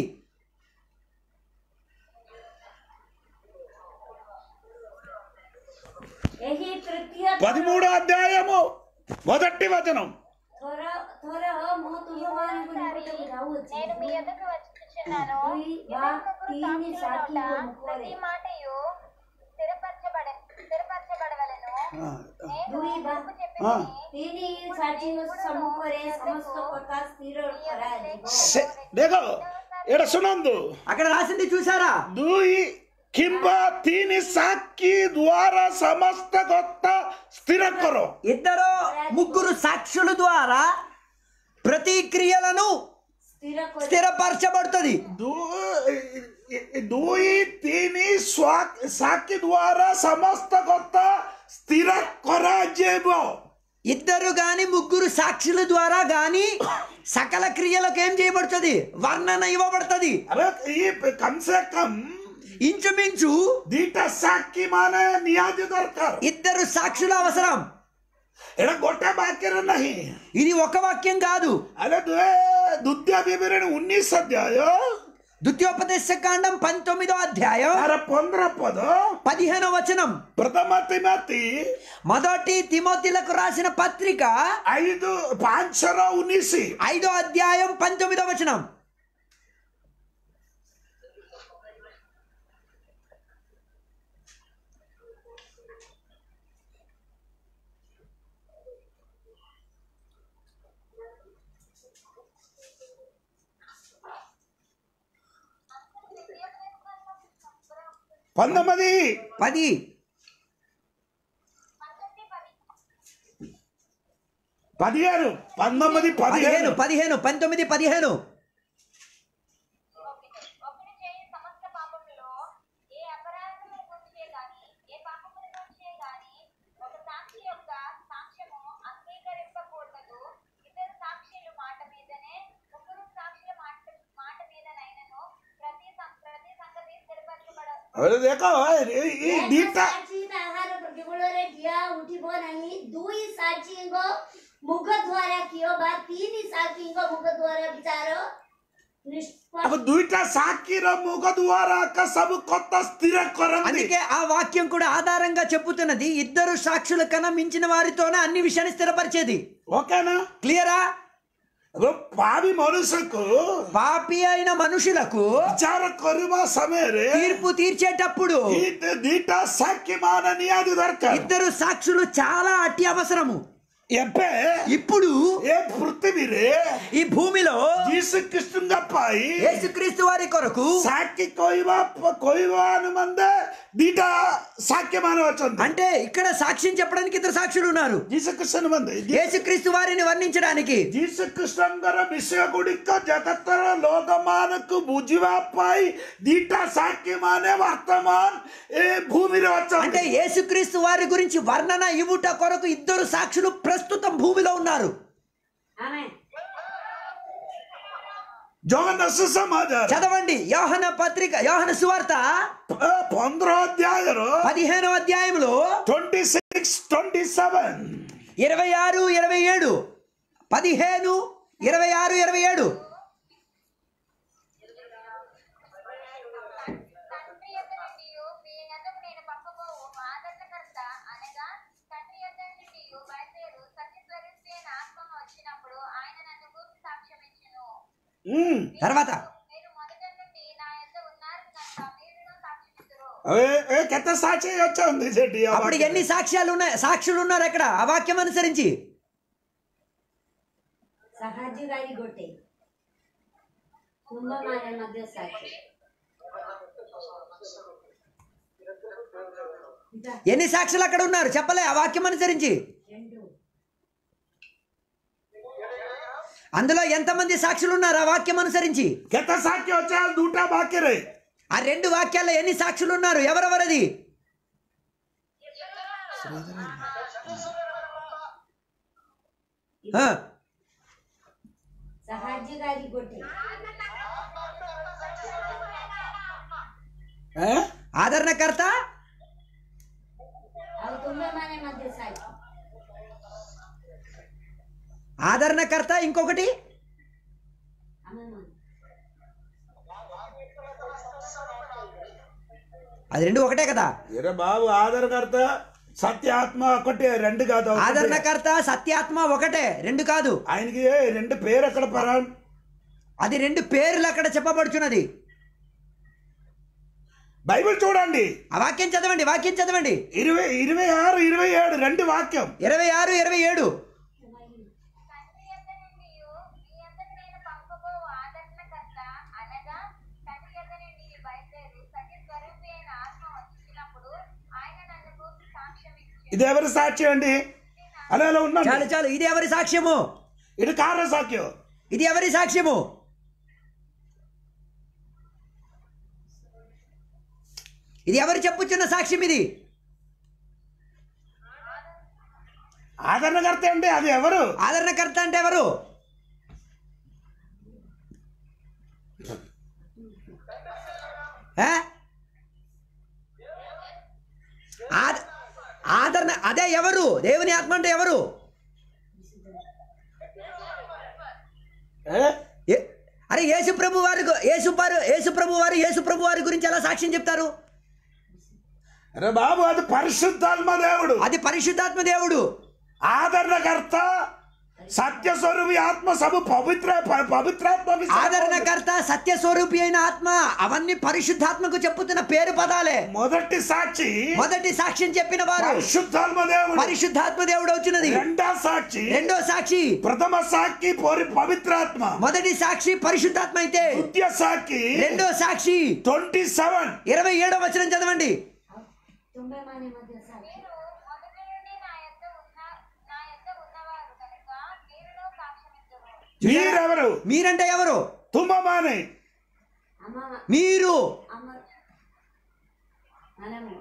ଏହି ତୃତୀୟ పదమూడు అధ్యాయము మొదటి వచనం ଥର ଥର ମୁଁ ତୁମମାନଙ୍କୁ ନିକଟକୁ ଯାଉଅଛି నేను మీ ఎదుకు వచ్చుచున్నాను ଦୁଇ ବା ତିନି ସାକ୍ଷୀଙ୍କ ମୁଖରେ ప్రతి మాటయు స్థిరపరచబడ స్థిరపరచబడవలను నేను ଦୁଇ ବା మీకు చెప్పినది ତିନି ସାକ୍ଷୀଙ୍କ ସମ୍ମୁଖରେ ସମସ୍ତ କଥା ସ୍ଥିର କରାଯିବ ସେ- ଦେଖ ଏଇଟା ଶୁଣନ୍ତୁ అక్కడ రాసింది చూసారా ଦୁଇ କିମ୍ବା ତିନି ସାକ୍ଷୀ ଦ୍ୱାରା ସମସ୍ତ କଥା ସ୍ଥିର କର ఇద్దరు ముగ్గురు సాక్షుల ద్వారా ప్రతి క్రియలను ସ୍ଥିର କରି స్థిరపరచబడుతుంది ଦୁ- ଦୁଇ ତିନି ସ୍ୱା- ସାକ୍ଷୀ ଦ୍ୱାରା ସମସ୍ତ କଥା ସ୍ଥିର କରାଯିବ ఇద్దరు గాని ముగ్గురు సాక్షుల ద్వారా గాని సకల క్రియలకు ఏం చేయబడుతుంది వర్ణన ఇవ్వబడుతుంది అరే ఈ కమ్ సే కమ్ ఇంచుమించు ଦିଟା ସାକ୍ଷୀ ମାନେ ନିହାତି ଦରକାର ఇద్దరు సాక్షుల అవసరం ଏଇଟା ଗୋଟେ ବାକ୍ୟରେ ନାହିଁ ఇది ఒక వాక్యం కాదు ଆରେ ଦ୍ୱିତୀୟ ବିବରଣୀ ଉଣେଇଶ ଅଧ୍ୟାୟ ద్వితీయోపదేశ కాండం పంతొమ్మిదో అధ్యాయం ତାର ପନ୍ଦର ପଦ పదిహేనో వచనం ପ୍ରଥମ ତିମାତି మొదటి తిమోతిలకు రాసిన పత్రిక ఐదు ପାଞ୍ଚର ଉଣେଇଶ ఐదో అధ్యాయం పంతొమ్మిదో వచనం పంతొమ్మిది పది పదిహేను పంతొమ్మిది పదిహేను పదిహేను పదిహేను పంతొమ్మిది పదిహేను ఒకడు చేయు సమస్త పాపములలో ఏ అపరాధముల గురించే గాని ఏ పాపముల గురించే గాని ఒక సాక్షి యొక్క సాక్ష్యము అంగీకరింపకూడదు ఇద్దరు సాక్షులు మాట మీదనే ముగ్గురు సాక్షుల మాట మాట మీదనైనను ప్రతి సం- ప్రతి సంగతి స్థిరపరచబడ હવે દેખો એ ଏକ દીટા ସାକ୍ଷୀ ତାହାର ପ୍ରତିକୂଳରେ ଠିଆ ଉଠିବ ନାହିଁ ଦୁଇ ସାକ୍ଷୀଙ୍କ ମୁଖ ଦ୍ୱାରା କିଅ ବା ତିନି ସାକ୍ଷୀଙ୍କ ମୁଖ ଦ୍ୱାରା ବିଚାର ନିଷ୍ପତ୍ତି అప్పుడు ଦୁଇଟା ସାକ୍ଷୀର ମୁଖ ଦ୍ୱାରା ଆକା ସବୁ କଥା ସ୍ଥିର କରନ୍ତି అందుకే ఆ వాక్యం కూడా ఆధారంగా చెప్పుతున్నది ఇద్దరు సాక్షుల కన్నా మించిన వారితోనే అన్ని విషయాన్ని స్థిరపరిచేది ఓకేనా క్లియరా ଏବେ ପାବି ମନୁଷ୍ୟକୁ పాపి అయిన మనుషులకు ବିଚାର କରିବା ସମୟରେ తీర్పు తీర్చేటప్పుడు ఈ ଦିଟା ସାକ୍ଷୀ ମାନେ ନିହାତି ଦରକାର ఇద్దరు సాక్షులు చాలా అట్టి అవసరము ଏବେ ఇప్పుడు ଏ ପୃଥିବୀରେ ఈ భూమిలో ଯୀଶୁ ଖ୍ରୀଷ୍ଟଙ୍କ ପାଇଁ యేసుక్రీస్తు వారి కొరకు ସାକ୍ଷୀ କହିବା କହିବା ନିମନ୍ତେ ଦିଟା ସାକ୍ଷୀ ମାନେ ଅଛନ୍ତି అంటే ఇక్కడ సాక్ష్యం చెప్పడానికి ఇద్దరు సాక్షులు ఉన్నారు ଯୀଶୁ ଖ୍ରୀଷ୍ଟ ନିମନ୍ତେ యేసుక్రీస్తు వారిని వర్ణించడానికి ଯୀଶୁ ଖ୍ରୀଷ୍ଟଙ୍କର ବିଷୟ ଗୁଡ଼ିକ ଜଗତର ଲୋକମାନଙ୍କୁ ବୁଝିବା ପାଇଁ ଦିଟା ସାକ୍ଷୀ ମାନେ ବର୍ତ୍ତମାନ ଏ ଭୂମିରେ అంటే ଅଛନ୍ତି యేసుక్రీస్తు వారి గురించి వర్ణన ఇవ్వుట కొరకు ఇద్దరు సాక్షులు ప్రస్తుతం భూమిలో ఉన్నారు ଆମେନ୍ ଜଗନ୍ନାଥ ସୁସମାଚାର చదవండి యోహన పత్రిక యోహన సువార్త ପନ୍ଦର ଅଧ୍ୟାୟର పదిహేనో అధ్యాయంలో ట్వంటీ సిక్స్ ట్వంటీ సెవెన్ ఇరవై ఆరు ఇరవై ఏడు పదిహేను ఇరవై ఆరు ఇరవై ఏడు తండ్రి యొద్ద నుండి మీ యొద్దకు నేను పంపబోవు ఆదరణకర్త అనగా తండ్రి యొద్ద నుండి బయలుదేరు సత్య స్వరూపైన ఆత్మను వచ్చినప్పుడు ఆయన నన్ను గూర్చి సాక్ష్యం ఇచ్చును తర్వాత మీరు మొదట నుండి నా యొద్ద ఉన్నారు కనుక మీరు సాక్ష్యం ఇద్దరు ఏ କେତେ ସାକ୍ଷୀ ଅଛନ୍ତି ସେଠି ఆ అప్పుడు వాక్యం? ఎన్ని సాక్ష్యాలు ఉన్నాయి సాక్షులు ఉన్నారు అక్కడ ఆ వాక్యం అనుసరించి ସାହାଯ୍ୟକାରୀ ଗୋଟେ ତୁମ୍ଭମାନେ ମଧ୍ୟ ସାକ୍ଷୀ ఇదా, ఎన్ని సాక్షులు అక్కడ ఉన్నారు చెప్పలే ఆ వాక్యం అనుసరించి రెండు అందులో ఎంతమంది సాక్షులు ఉన్నారు ఆ వాక్యం అనుసరించి କେତେ ସାକ୍ଷୀ ଅଛି ଆଉ ଦୁଇଟା ବାକ୍ୟରେ ఆ రెండు వాక్యాల్లో ఎన్ని సాక్షులు ఉన్నారు ఎవరెవరది ఆ, ସାହାଯ୍ୟକାରୀ ଗୋଟେ ଏ? ఆదరణకర్త ଆଉ ତୁମ୍ଭେମାନେ ମଧ୍ୟ ସାକ୍ଷୀ ఆదరణకర్త ఇంకొకటి ଆମେମାନେ అది రెండు ఒకటే కదా ఇరే బాబు ఆధారకర్త సత్యాత్మ ఒకటి రెండు కాదు ఒకటే. ఆదరణకర్త సత్యాత్మ ఒకటే రెండు కాదు ఆయనకి రెండు పేరు ఎక్కడ పరా అది రెండు పేర్లు అక్కడ చెప్పబడుచున్నది బైబిల్ చూడండి ఆ వాక్యం చదవండి వాక్యం చదవండి ఇరవై ఇరవై ఆరు ఇరవై ఏడు రెండు వాక్యం ఇరవై ఆరు ఇరవై ఏడు తండ్రి యొద్ద నుండి మీ యొద్దకు నేను పంపబోవు ఆదరణకర్త అనగా తండ్రి యొద్ద నుండి బయలుదేరు సత్య స్వరూపి అయిన ఇది ఎవరి సాక్షి అండి అలా అలా ఉన్నాను చాలు చాలు ఇది ఎవరి సాక్ష్యము ఇది కార సాక్ష్యం ఇది ఎవరి సాక్ష్యము ఇది ఎవరు చెప్పుచున్న సాక్ష్యం ఇది ఆదరణకర్త అండి అది ఎవరు ఆదరణకర్త అంటే ఎవరు ఏ? ఆద- ఆదరణ అదే ఎవరు దేవుని ఆత్మ అంటే ఎవరు ఏ? ఏ- అరే యేసు ప్రభు వారి గు- యేసు వారు యేసు ప్రభు వారు యేసు ప్రభు వారి గురించి ఎలా సాక్ష్యం చెప్తారు అరే బాబు అది పరిశుద్ధాత్మ దేవుడు అది పరిశుద్ధాత్మ దేవుడు ఆదరణకర్త సత్య స్వరూపి ఆత్మ సభ పవిత్ర ప- పవిత్రాత్మ విశ్వాసం. ఆదరణకర్త సత్య స్వరూపి అయిన ఆత్మ అవన్నీ పరిశుద్ధాత్మకు చెప్పుతున్న పేరు పదాలే మొదటి సాక్షి మొదటి సాక్ష్యం చెప్పిన వారు పరిశుద్ధాత్మ దేవుడు పరిశుద్ధాత్మ దేవుడు వచ్చినది రెండో సాక్షి రెండో సాక్షి ప్రథమ సాక్షి పోరి పవిత్రాత్మ మొదటి సాక్షి పరిశుద్ధాత్మ అయితే ద్వితీయ సాక్షి రెండో సాక్షి ట్వంటీ సెవెన్ ఇరవై ఏడో వచనం చదవండి తుంబే మానే మధ్య సాక్షి మీరు మొదటి నుండి నా యొద్ద ఉన్న నా యొద్ద ఉన్నవారు కనుక మీరులో సాక్ష్యమిద్దురు మీరెవరు మీరంటే ఎవరు తుమ్మమానే అమ్మ మీరు అమ్మ మనము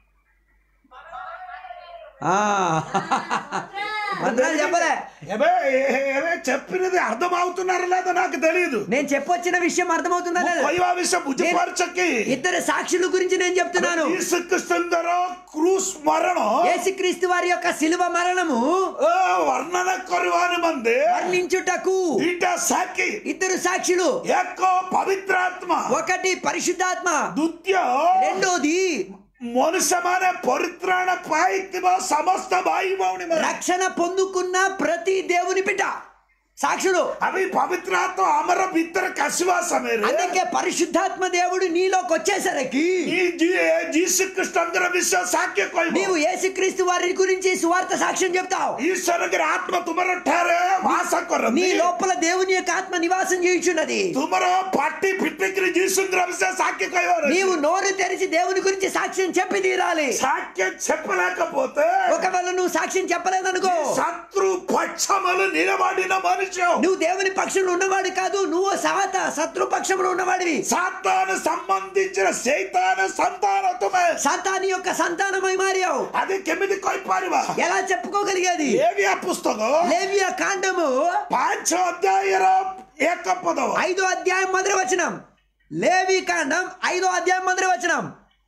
ఆ మంత్రాలు చెప్పలే ఏబే, ఏ- ఏబే, చెప్పినది అర్థమవుతున్నారో లేదో నాకు తెలియదు నేను చెప్పొచ్చిన విషయం అర్థమవుతుందా లేదా కొయ్యా విషయం బుజ్జిపరచకి ఇద్దరు సాక్షుల గురించి నేను చెప్తున్నాను యేసుక్రీస్తుందరో క్రూస్ మరణం యేసుక్రీస్తు వారి యొక్క శిలువ మరణము ఆ, వర్ణన కొరివాని మంది వర్ణించుటకు ఈట సాకి ఇద్దరు సాక్షులు ఏకో పవిత్రాత్మ ఒకటి పరిశుద్ధాత్మ ద్వితీయ రెండోది మనుషమానే పరిత్రాణ పాయిత్వ సమస్త భాయి మౌని రక్షణ పొందుకున్న ప్రతి దేవుని బిడ్డ సాక్షులు అవి పవిత్రాత్మ అమర బిత్తర కసివాసమే అందుకే పరిశుద్ధాత్మ దేవుడు నీలోకి వచ్చేసరికి ఈ జీసుకృష్ణ అందర విశ్వ సాక్య కొయ్య నీవు యేసుక్రీస్తు వారి గురించి సువార్త సాక్ష్యం చెప్తావు ఈశ్వర ఆత్మ తుమర ఠారే వాస కొర నీ లోపల దేవుని యొక్క ఆత్మ నివాసం చేయుచున్నది తుమర పట్టి పిట్టికి జీసుంద్ర విశ్వ సాక్య కొయ్యవారు నీవు నోరు తెరిచి దేవుని గురించి సాక్ష్యం చెప్పి తీరాలి సాక్యం చెప్పలేకపోతే ఒకవేళ నువ్వు సాక్ష్యం చెప్పలేదనుకో శత్రు పక్షములు నిలబడిన మనిషి నువ్వు దేవుని పక్షంలో ఉన్నవాడు కాదు నువ్వు సాత శత్రు పక్షంలో ఉన్నవాడివి సాతాను సంబంధించిన సైతాన సంతానత్వమే సాతాని యొక్క సంతానమై మారావు అది కెమిది కొయ్పారివా ఎలా చెప్పుకోగలిగేది ఏవియా పుస్తకం లేవియా కాండము పాంచ అధ్యాయర ఏక పదవ ఐదో అధ్యాయం మొదటి వచనం లేవి కాండం ఐదో అధ్యాయం మొదటి వచనం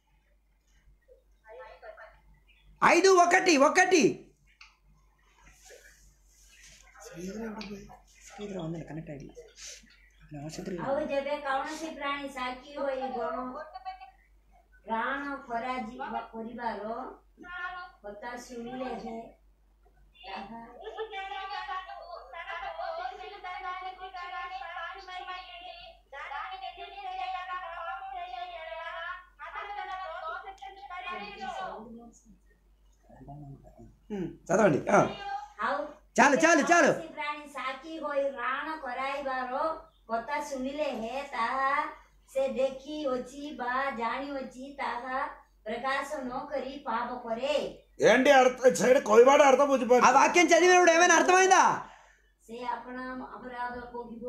ఐదు ఒకటి ఒకటి ଆଉ ଯେବେ କୌଣସି ପ୍ରାଣୀ ସାକ୍ଷୀ ହୋଇ ଗଣ ପ୍ରାଣ ଖରାଯିବା କରିବାର କଥା ଶୁଣିଲେ ହେ ତାହା చదవండి ఆ. ଆଉ చాలు చాలు చాలు କୌଣସି ପ୍ରାଣୀ ସାକ୍ଷୀ ହୋଇ ରାଣ କରାଇବାର କଥା ଶୁଣିଲେ ହେ ତାହା ସେ ଦେଖି ଅଛି ବା ଜାଣିଅଛି ତାହା ପ୍ରକାଶ ନ କରି ପାପ କରେ ఏంటి అర్థం సైడ్ కొయ్యవాడు అర్థం ఆ బుజ్జిపారు వాక్యం చదివినప్పుడు ఏమైనా అర్థమైందా ସେ ଆପଣା ଅପରାଧ ଭୋଗିବ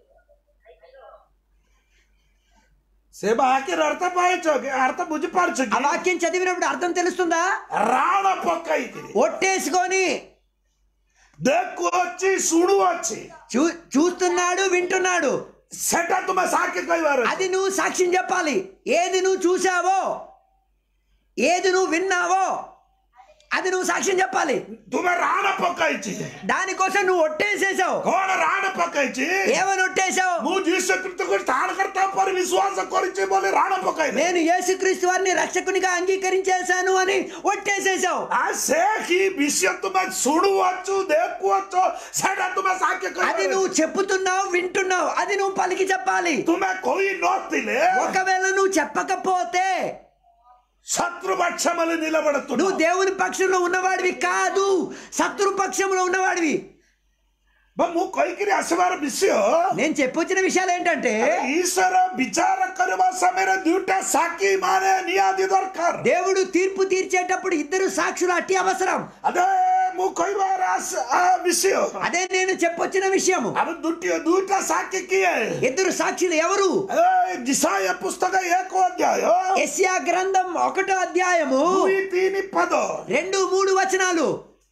సే బాకి అర్థం పాయించు అర్థం బుజ్జిపారచు ఆ వాక్యం చదివినప్పుడు అర్థం తెలుస్తుందా రాణ పక్క ఇది ఒట్టేసుకొని దక్కు వచ్చి సుడు వచ్చి చూ చూస్తున్నాడు వింటున్నాడు సెట తుమ సాకి కొయ్యవారు అది నువ్వు సాక్ష్యం చెప్పాలి ఏది నువ్వు చూసావో ఏది నువ్వు విన్నావో అది నువ్వు సాక్ష్యం చెప్పాలి తుమ రాణ పక్క ఇచ్చి దానికోసం నువ్వు ఒట్టేసేసావు కోణ రాణ పక్క ఇచ్చి ఏమని ఒట్టేసావు ମୁଁ ଯୀଶୁ ଖ୍ରୀଷ୍ଟକୁ ସ୍ଥାନ କର୍ତ୍ତା ପରେ ବିଶ୍ୱାସ କରିଛି ବୋଲି ରାଣ ପକାଇଲେ నేను యేసుక్రీస్తు వారిని రక్షకునిగా అంగీకరించేశాను అని ఒట్టేసేసావు ଆ ସେ କି ବିଷୟ ତୁମେ ଶୁଣୁଅଛୁ ଦେଖୁଅଛ ସେଟା ତୁମେ ସାକ୍ଷ୍ୟ అది କରିବ నువ్వు చెప్పుతున్నావు వింటున్నావు అది నువ్వు పలికి చెప్పాలి ତୁମେ କହି ନଥିଲେ ఒకవేళ నువ్వు చెప్పకపోతే శత్రు పక్షమని నిలబడుతున్నావు నువ్వు దేవుని పక్షంలో ఉన్నవాడివి కాదు శత్రు పక్షంలో ఉన్నవాడివి ବା ମୁଁ କହିକିରି ଆସିବାର ବିଷୟ నేను చెప్పొచ్చిన విషయాలు ఏంటంటే ଈଶ୍ୱର ବିଚାର କରିବା ସମୟରେ ଦୁଇଟା ସାକ୍ଷୀ ମାନେ ନିହାତି ଦରକାର దేవుడు తీర్పు తీర్చేటప్పుడు ఇద్దరు సాక్షులు అట్టి అవసరం అదే ମୁଁ କହିବାର ଆସ- ଆ ବିଷୟ అదే నేను చెప్పొచ్చిన విషయము ଆମେ ଦୁଇଟି ଦୁଇଟା ସାକ୍ଷୀ କିଏ ఇద్దరు సాక్షులు ఎవరు ଏ ଜିସାయ ପୁସ୍ତକ ଏକ ଅଧ୍ୟାୟ ఎస్యా గ్రంథం ఒకటో అధ్యాయము ଦୁଇ ତିନି ପଦ రెండు మూడు వచనాలు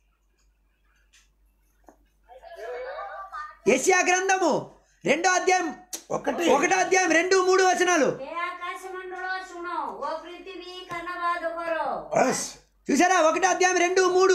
ఎస్యా గ్రంథము రెండో అధ్యాయం ఒకటి ఒకటో అధ్యాయం రెండు మూడు వచనాలు हे आकाश मंडल सुनो वो पृथ्वी कर्णवाद करो బస్. చూసారా ఒకటో అధ్యాయం రెండు మూడు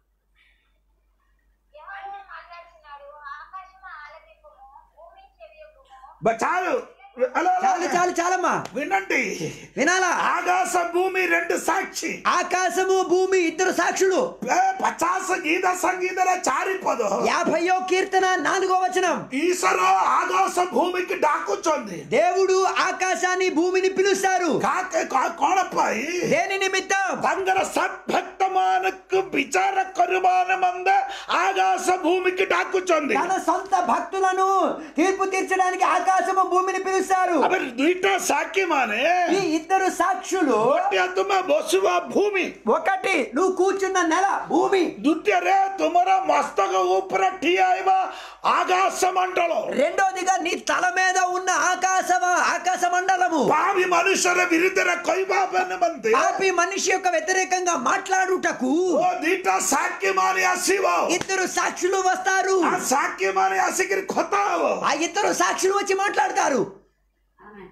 ఎవరు మాట్లాడుతున్నాడు ఆకాశం ఆలకింపుము భూమి చెవియకుము బ- చాలు హలో, హలో. చాలు చాలు చాలమ్మా వినండి వినాలా ఆకాశ భూమి రెండు సాక్షి ఆకాశము భూమి ఇద్దరు సాక్షులు ఏ పచాస గీత సంగీతర చారి పద యాభయో కీర్తన నాలుగో వచనం ఈశ్వర ఆకాశ భూమికి డాకుచుంది దేవుడు ఆకాశాన్ని భూమిని పిలుస్తారు కాక కా- కోణ పై దేని నిమిత్తం ತಂಗರ ಸದ್ಭಕ್ತಮಾನಕ್ಕೆ ವಿಚಾರ ಕರುಮಾನ ಮಂದ ಆಕಾಶ ಭೂಮಿಗೆ ಡಾಕುಚೊಂದಿ తన సొంత భక్తులను తీర్పు తీర్చడానికి ఆకాశము భూమిని పిలుస్తారు ಅಬರ್ ದ್ವಿಟ ಸಾಕಿ ಮಾನೆ ఈ ఇద్దరు సాక్షులు ಒಟ್ಟೆ ತುಮ ಬಸುವ ಭೂಮಿ ఒకటి నువ్వు కూర్చున్న నెల భూమి ದ್ವಿತೀಯರೇ ತುಮರ ಮಸ್ತಕ ಉಪ್ಪರ ಠಿಯಾಯ್ವ ಆಕಾಶ ಮಂಡಲ రెండోదిగా నీ తల మీద ఉన్న ఆకాశ ఆకాశ మండలము ಪಾವಿ ಮನುಷ್ಯರ ವಿರುದ್ಧರ ಕೈಬಾಬನ ಬಂತೆ పాపి మనిషి యొక్క వ్యతిరేకంగా మాట్లాడుటకు ಓ ದೀಟ ಸಾಕಿ ಮಾನೆ ಹಸಿವ ఇద్దరు సాక్షులు వస్తారు ಆ ಸಾಕಿ ಮಾನೆ ಹಸಿಗಿರಿ ಖೊತಾವ ఆ ఇద్దరు సాక్షులు వచ్చి మాట్లాడతారు आमेन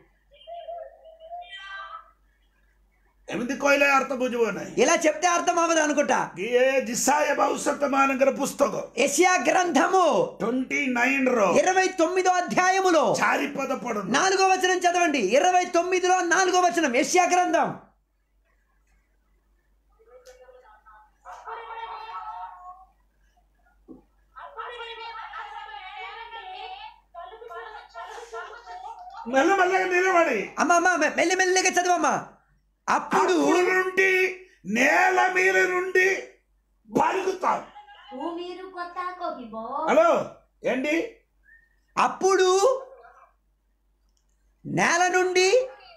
ಎಮಿತಿ ಕೊಯ್ಲೆ ಅರ್ಥ ಬುಜುವ ನೈ ఇలా చెప్తే అర్థం అవ్వదు అనుకుంటా ಏ ಜಿಸಾಯ ಭವಿಷ್ಯತ್ ಮಾನಕರ ಪುಸ್ತಕ ఎసియా గ్రంథము ట్వంటీ నైన్ రో ఇరవై తొమ్మిదో అధ్యాయములో చారి పద పడు నాలుగో వచనం చదవండి ఇరవై తొమ్మిదిలో నాలుగో వచనం యెషయా గ్రంథం మెల్ల మెల్లగా నిలబడి అమ్మ అమ్మ మె- మెల్లి మెల్లిగా చదవమ్మా అప్పుడు అప్పుడు నుండి నేల మీద నుండి పలుకుతాం भूमिरु कथा कहिब హలో ఏంటి అప్పుడు నేల నుండి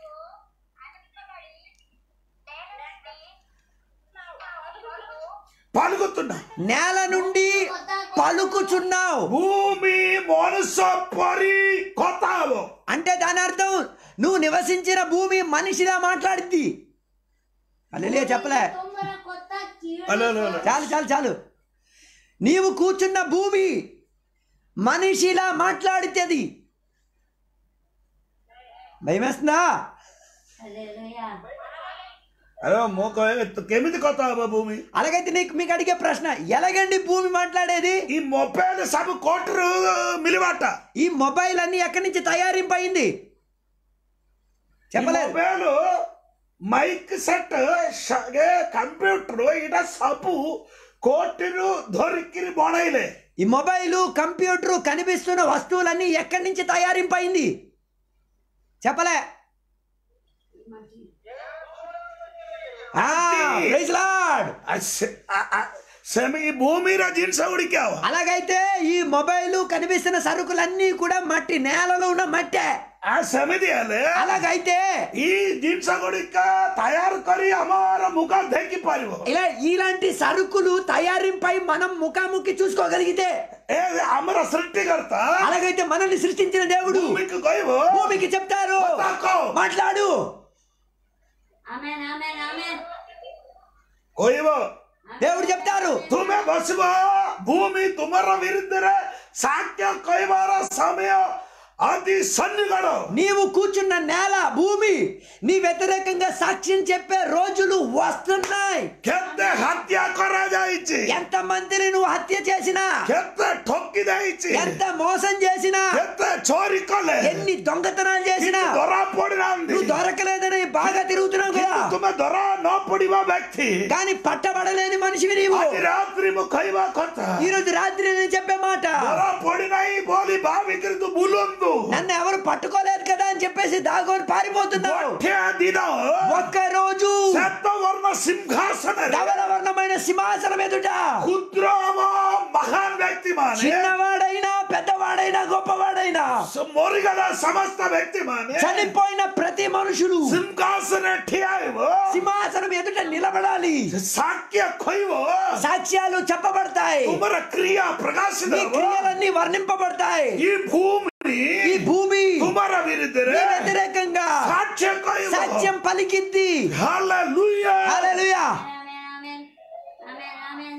పలుకుతున్నా నేల నుండి పలుకుచున్నావు భూమి మనుష పరి కొత్తావు అంటే దాని అర్థం నువ్వు నివసించిన భూమి మనిషిలా మాట్లాడిద్ది అల్లెలియా చెప్పలే तुमरा कथा హలో హలో హలో. చాలు చాలు చాలు నీవు కూర్చున్న భూమి మనిషిలా మాట్లాడితేది భయమేస్తుందా हालेलुया హలో మోక కెమిది కొత్తావు భూమి అలాగైతే నీకు మీకు అడిగే ప్రశ్న ఎలాగండి భూమి మాట్లాడేది ఈ మొబైల్ సబ్ కోటరు మిలివాట ఈ మొబైల్ అన్ని ఎక్కడి నుంచి తయారింపయింది ఈ చెప్పలేదు ಮೊಬೈಲ್ ಮೈಕ್ ಸೆಟ್ ಕಂಪ್ಯೂಟರ್ ಇಡ ಸಬು ಕೋಟಿರು ಧರಿಕಿರಿ ಬೊಣೈಲೆ ఈ మొబైల్ కంప్యూటర్ కనిపిస్తున్న వస్తువులన్నీ ఎక్కడి నుంచి తయారింపయింది చెప్పలే ఆ, praise Lord. సెమి భూమిర జిన్స ఉడికావు అలాగైతే ఈ మొబైల్ కనిపిస్తున్న సరుకులన్నీ కూడా మట్టి నేలలో ఉన్న మట్టే ಆ ಸಮಿತಿ ಅಲ್ಲೇ అలాగైతే ಈ ಜಿನ್ಸ ಗುಡಿಕ ತಯಾರು ಕರಿ ಅಮಾರ ಮುಖ ದೇಕಿ ಪಾರಿವು ఇలా ఇలాంటి సరుకులు తయారింపై మనం ముఖాముఖి చూసుకోగలిగితే ಏ ಅಮರ ಸೃಷ್ಟಿಕರ್ತ అలాగైతే మనల్ని సృష్టించిన దేవుడు ಭೂಮಿಗೆ ಕೊಯ್ವು భూమికి చెప్తారు ಗೊತ್ತಾಕೋ. మాట్లాడు आमेन आमेन आमेन ಕೊಯ್ವು దేవుడు చెప్తారు ತುಮೆ ಬಸವ ಭೂಮಿ ತುಮರ ವಿರುದ್ಧರ ಸಾಕ್ಯ ಕೊಯ್ವಾರ ಸಮಯ ಅತಿ ಸನ್ನಿಗಳು నీవు కూర్చున్న నేల భూమి నీ వ్యతిరేకంగా సాక్ష్యం చెప్పే రోజులు వస్తున్నాయి ಕೆತ್ತೆ ಹತ್ಯೆ ಕೊರಜಾಯಿಚಿ ఎంత మందిని నువ్వు హత్య చేసినా ಕೆತ್ತೆ ಠೊಕ್ಕಿದಾಯಿಚಿ ఎంత మోసం చేసినా ಕೆತ್ತೆ ಚೋರಿ ಕೊಲೆ ఎన్ని దొంగతనాలు చేసినా ದೊರ ಪೊಡಿನ ಅಂದಿ నువ్వు దొరకలేదని బాగా తిరుగుతున్నావు కదా ತುಮ ದೊರ ನೋ ಪೊಡಿವ ವ್ಯಕ್ತಿ కానీ పట్టబడలేని మనిషివి నీవు ಅದಿ ರಾತ್ರಿ ಮುಖೈವ ಕೊತ್ತ ఈ రోజు రాత్రి నేను చెప్పే మాట ದೊರ ಪೊಡಿನೈ ಬೋಲಿ ಬಾವಿಗಿರಿದು ಬುಲೊಂದು నన్ను ఎవరు పట్టుకోలేదు కదా అని చెప్పేసి దాగోని పారిపోతున్నావు ಒಟ್ಟೆ ದಿನ ఒక్క రోజు ಸತ್ತವರ್ಣ ಸಿಂಹಾಸನ ధవలవర్ణమైన సింహాసనం ఎదుట ಕ್ಷುದ್ರವ ಮಹಾನ್ ವ್ಯಕ್ತಿ ಮಾನೆ చిన్నవాడైన పెద్దవాడైనా గొప్పవాడైనా ସ- ମରିଗଲା ସମସ୍ତ ବ୍ୟକ୍ତି ମାନେ చనిపోయిన ప్రతి మనుషులు ସିଂହାସନ ଠିଆ ହେବ సింహాసనం ఎదుట నిలబడాలి ସାକ୍ଷ୍ୟ କହିବ సాక్ష్యాలు చెప్పబడతాయి ତୁମର କ୍ରିୟା ପ୍ରକାଶିତ నీ ହେବ క్రియలన్నీ వర్ణింపబడతాయి ఈ భూమి ఈ భూమి ତୁମର ବିରୁଦ୍ଧରେ నీ వ్యతిరేకంగా ସାକ୍ଷ୍ୟ କହିବ సాక్ష్యం పలికిద్ది ହାଲେଲୁୟା హల్లెలూయా ఆమేన్ ఆమేన్ ఆమేన్ ఆమేన్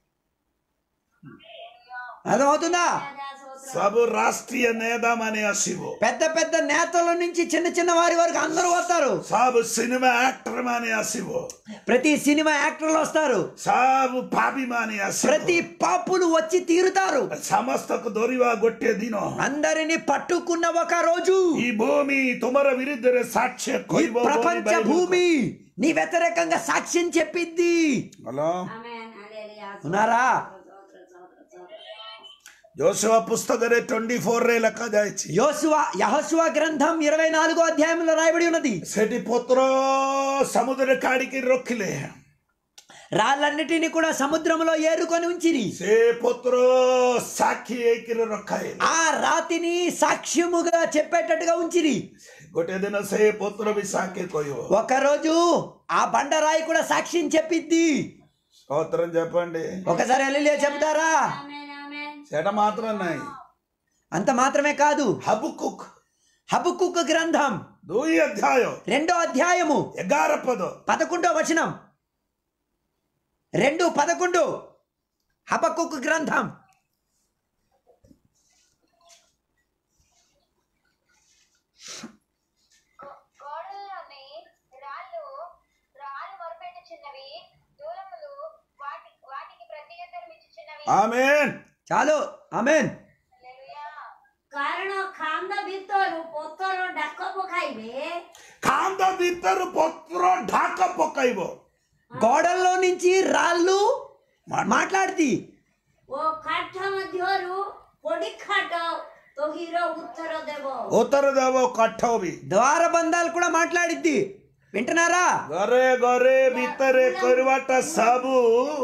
అర్థమవుతుందా రాజా స్తోత్రం ସବୁ ରାଷ୍ଟ୍ରୀୟ ନେତା ମାନେ ଆସିବ పెద్ద పెద్ద నేతల నుంచి చిన్న చిన్న వారి వరకు అందరూ వస్తారు ସବୁ ସିନେମା ଆକ୍ଟର ମାନେ ଆସିବ ప్రతి సినిమా యాక్టర్లు వస్తారు ସବୁ ପାପୀ ମାନେ ଆସିବ ప్రతి పాపులు వచ్చి తీరుతారు ସମସ୍ତଙ୍କୁ ଧରିବା ଗୋଟିଏ ଦିନ అందరిని పట్టుకున్న ఒక రోజు ఈ భూమి ତୁମର ବିରୁଦ୍ଧରେ ସାକ୍ଷ୍ୟ ఈ କହିବ ବୋଲି ప్రపంచ బైబిల్ భూమి నీ వ్యతిరేకంగా సాక్ష్యం చెప్పిద్ది హలో ఆమేన్ హల్లెలూయా ఉన్నారా స్తోత్రం స్తోత్రం స్తోత్రం ଯୋଶୁଆ పుస్తକରେ ଟ୍ୱେଣ୍ଟି ଫୋରରେ ଲେଖାଯାଇଛି యోసువ యహస్వ గ్రంథం ఇరవై నాలుగో అధ్యాయంలో రాయబడి ఉన్నది ସେଠି ପତ୍ର ସମୁଦ୍ରରେ କାଢିକି ରଖିଲେ రాళ్ళన్నిటిని కూడా సముద్రంలో ఏరుకొని ఉంచిరి ସେ ପତ୍ର ସାକ୍ଷୀ ହେଇକିରି ରଖାହେଲା ఆ రాతిని సాక్ష్యముగా చెప్పేటట్టుగా ఉంచిరి ଗୋଟେ ଦିନ ସେ ପତ୍ର ବି ସାକ୍ଷୀ କହିବ ఒకరోజు ఆ బండరాయి కూడా సాక్ష్యం చెప్పిద్ది స్తోత్రం చెప్పండి ఒకసారి వెళ్ళి చెప్తారా ఆమేన్ ఆమేన్ ସେଇଟା మాత్రం ନାହିଁ అంత మాత్రమే కాదు హబుకుక్ హబుక్కుక్ గ్రంథం ଦୁଇ ଅଧ୍ୟାୟ రెండో అధ్యాయము ଏଗାର ପଦ పదకొండో వచనం రెండు పదకొండు హబకుక్ గ్రంథం గోడల్లోని రాళ్ళు రాళ్ళు మొరపెట్టుచున్నవి దూలములు వాటి వాటికి ప్రత్యేకతరం ఇచ్చుచున్నవి ఆమెన్ చాలు ఆమెన్ హల్లెలూయా କାରଣ ଖାନ୍ଦ ଭିତରୁ ପଥର ଡାକ ପକାଇବେ ଖାନ୍ଦ ଭିତରୁ ପତ୍ର ଢାକ ପକାଇବ గోడల్లో నుంచి రాళ్ళు మాట్లాడుతీ ଓ କାଠ ମଧ୍ୟରୁ ପୋଡ଼ି ଖାଟ ତହିର ଉତ୍ତର ଦେବ ଉତ୍ତର ଦେବ କାଠ ବି ద్వారబంధాలు కూడా మాట్లాడిద్ది వింటున్నారా ଘରେ ଘରେ ଭିତରେ କରିବାଟା ସବୁ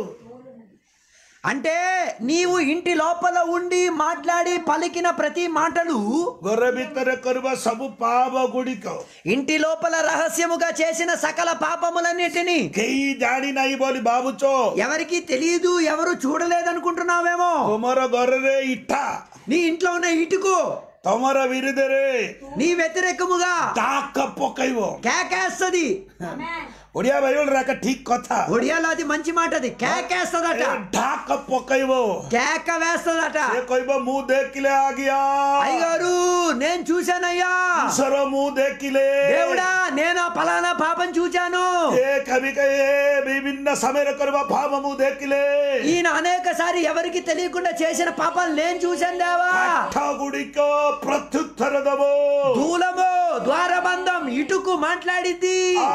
అంటే నీవు ఇంటి లోపల ఉండి మాట్లాడి పలికిన ప్రతి మాటలు ଘରେ ଭିତରେ କରିବା ସବୁ ପାପ ଗୁଡ଼ିକ ఇంటి లోపల రహస్యముగా చేసిన సకల పాపములన్నిటినీ କେହି ଜାଣି ନାହିଁ ବୋଲି ଭାବୁଛ ఎవరికి తెలియదు ఎవరు చూడలేదనుకుంటున్నావేమో ତୁମର ଘରରେ ଇଟା నీ ఇంట్లో ఉన్న ఇటుకు ତମର ବିରୁଦ୍ଧରେ నీ వ్యతిరేకముగా ଡାକ ପକାଇବ కేకేస్తది ଆମେନ୍ ଓଡିଆ ବାଇବଲରେ ଏକା ଠିକ କଥା ఒడియాలో అది మంచి మాట అది కేకేస్తదట ଏ ଢାକ ପକାଇବ కేక వేస్తదట ସେ କହିବ ମୁଁ ଦେଖିଲେ ଆଜ୍ଞା అయ్యగారు నేను చూశానయ్యా ଈଶ୍ୱର ମୁଁ ଦେଖିଲେ దేవుడా నేను ఆ ఫలానా పాపం చూచాను ଏ కవిక ఏ ବିଭିନ୍ନ ସମୟରେ କରିବା ପାପ ମୁଁ ଦେଖିଲେ ఈయన అనేక సారి ఎవరికి తెలియకుండా చేసిన పాపాలు నేను చూశాను దేవా କାଠ ଗୁଡ଼ିକ ପ୍ରତ୍ୟୁତ୍ତର ଦବ దూలము ద్వారబంధం ఇటుకు మాట్లాడిద్ది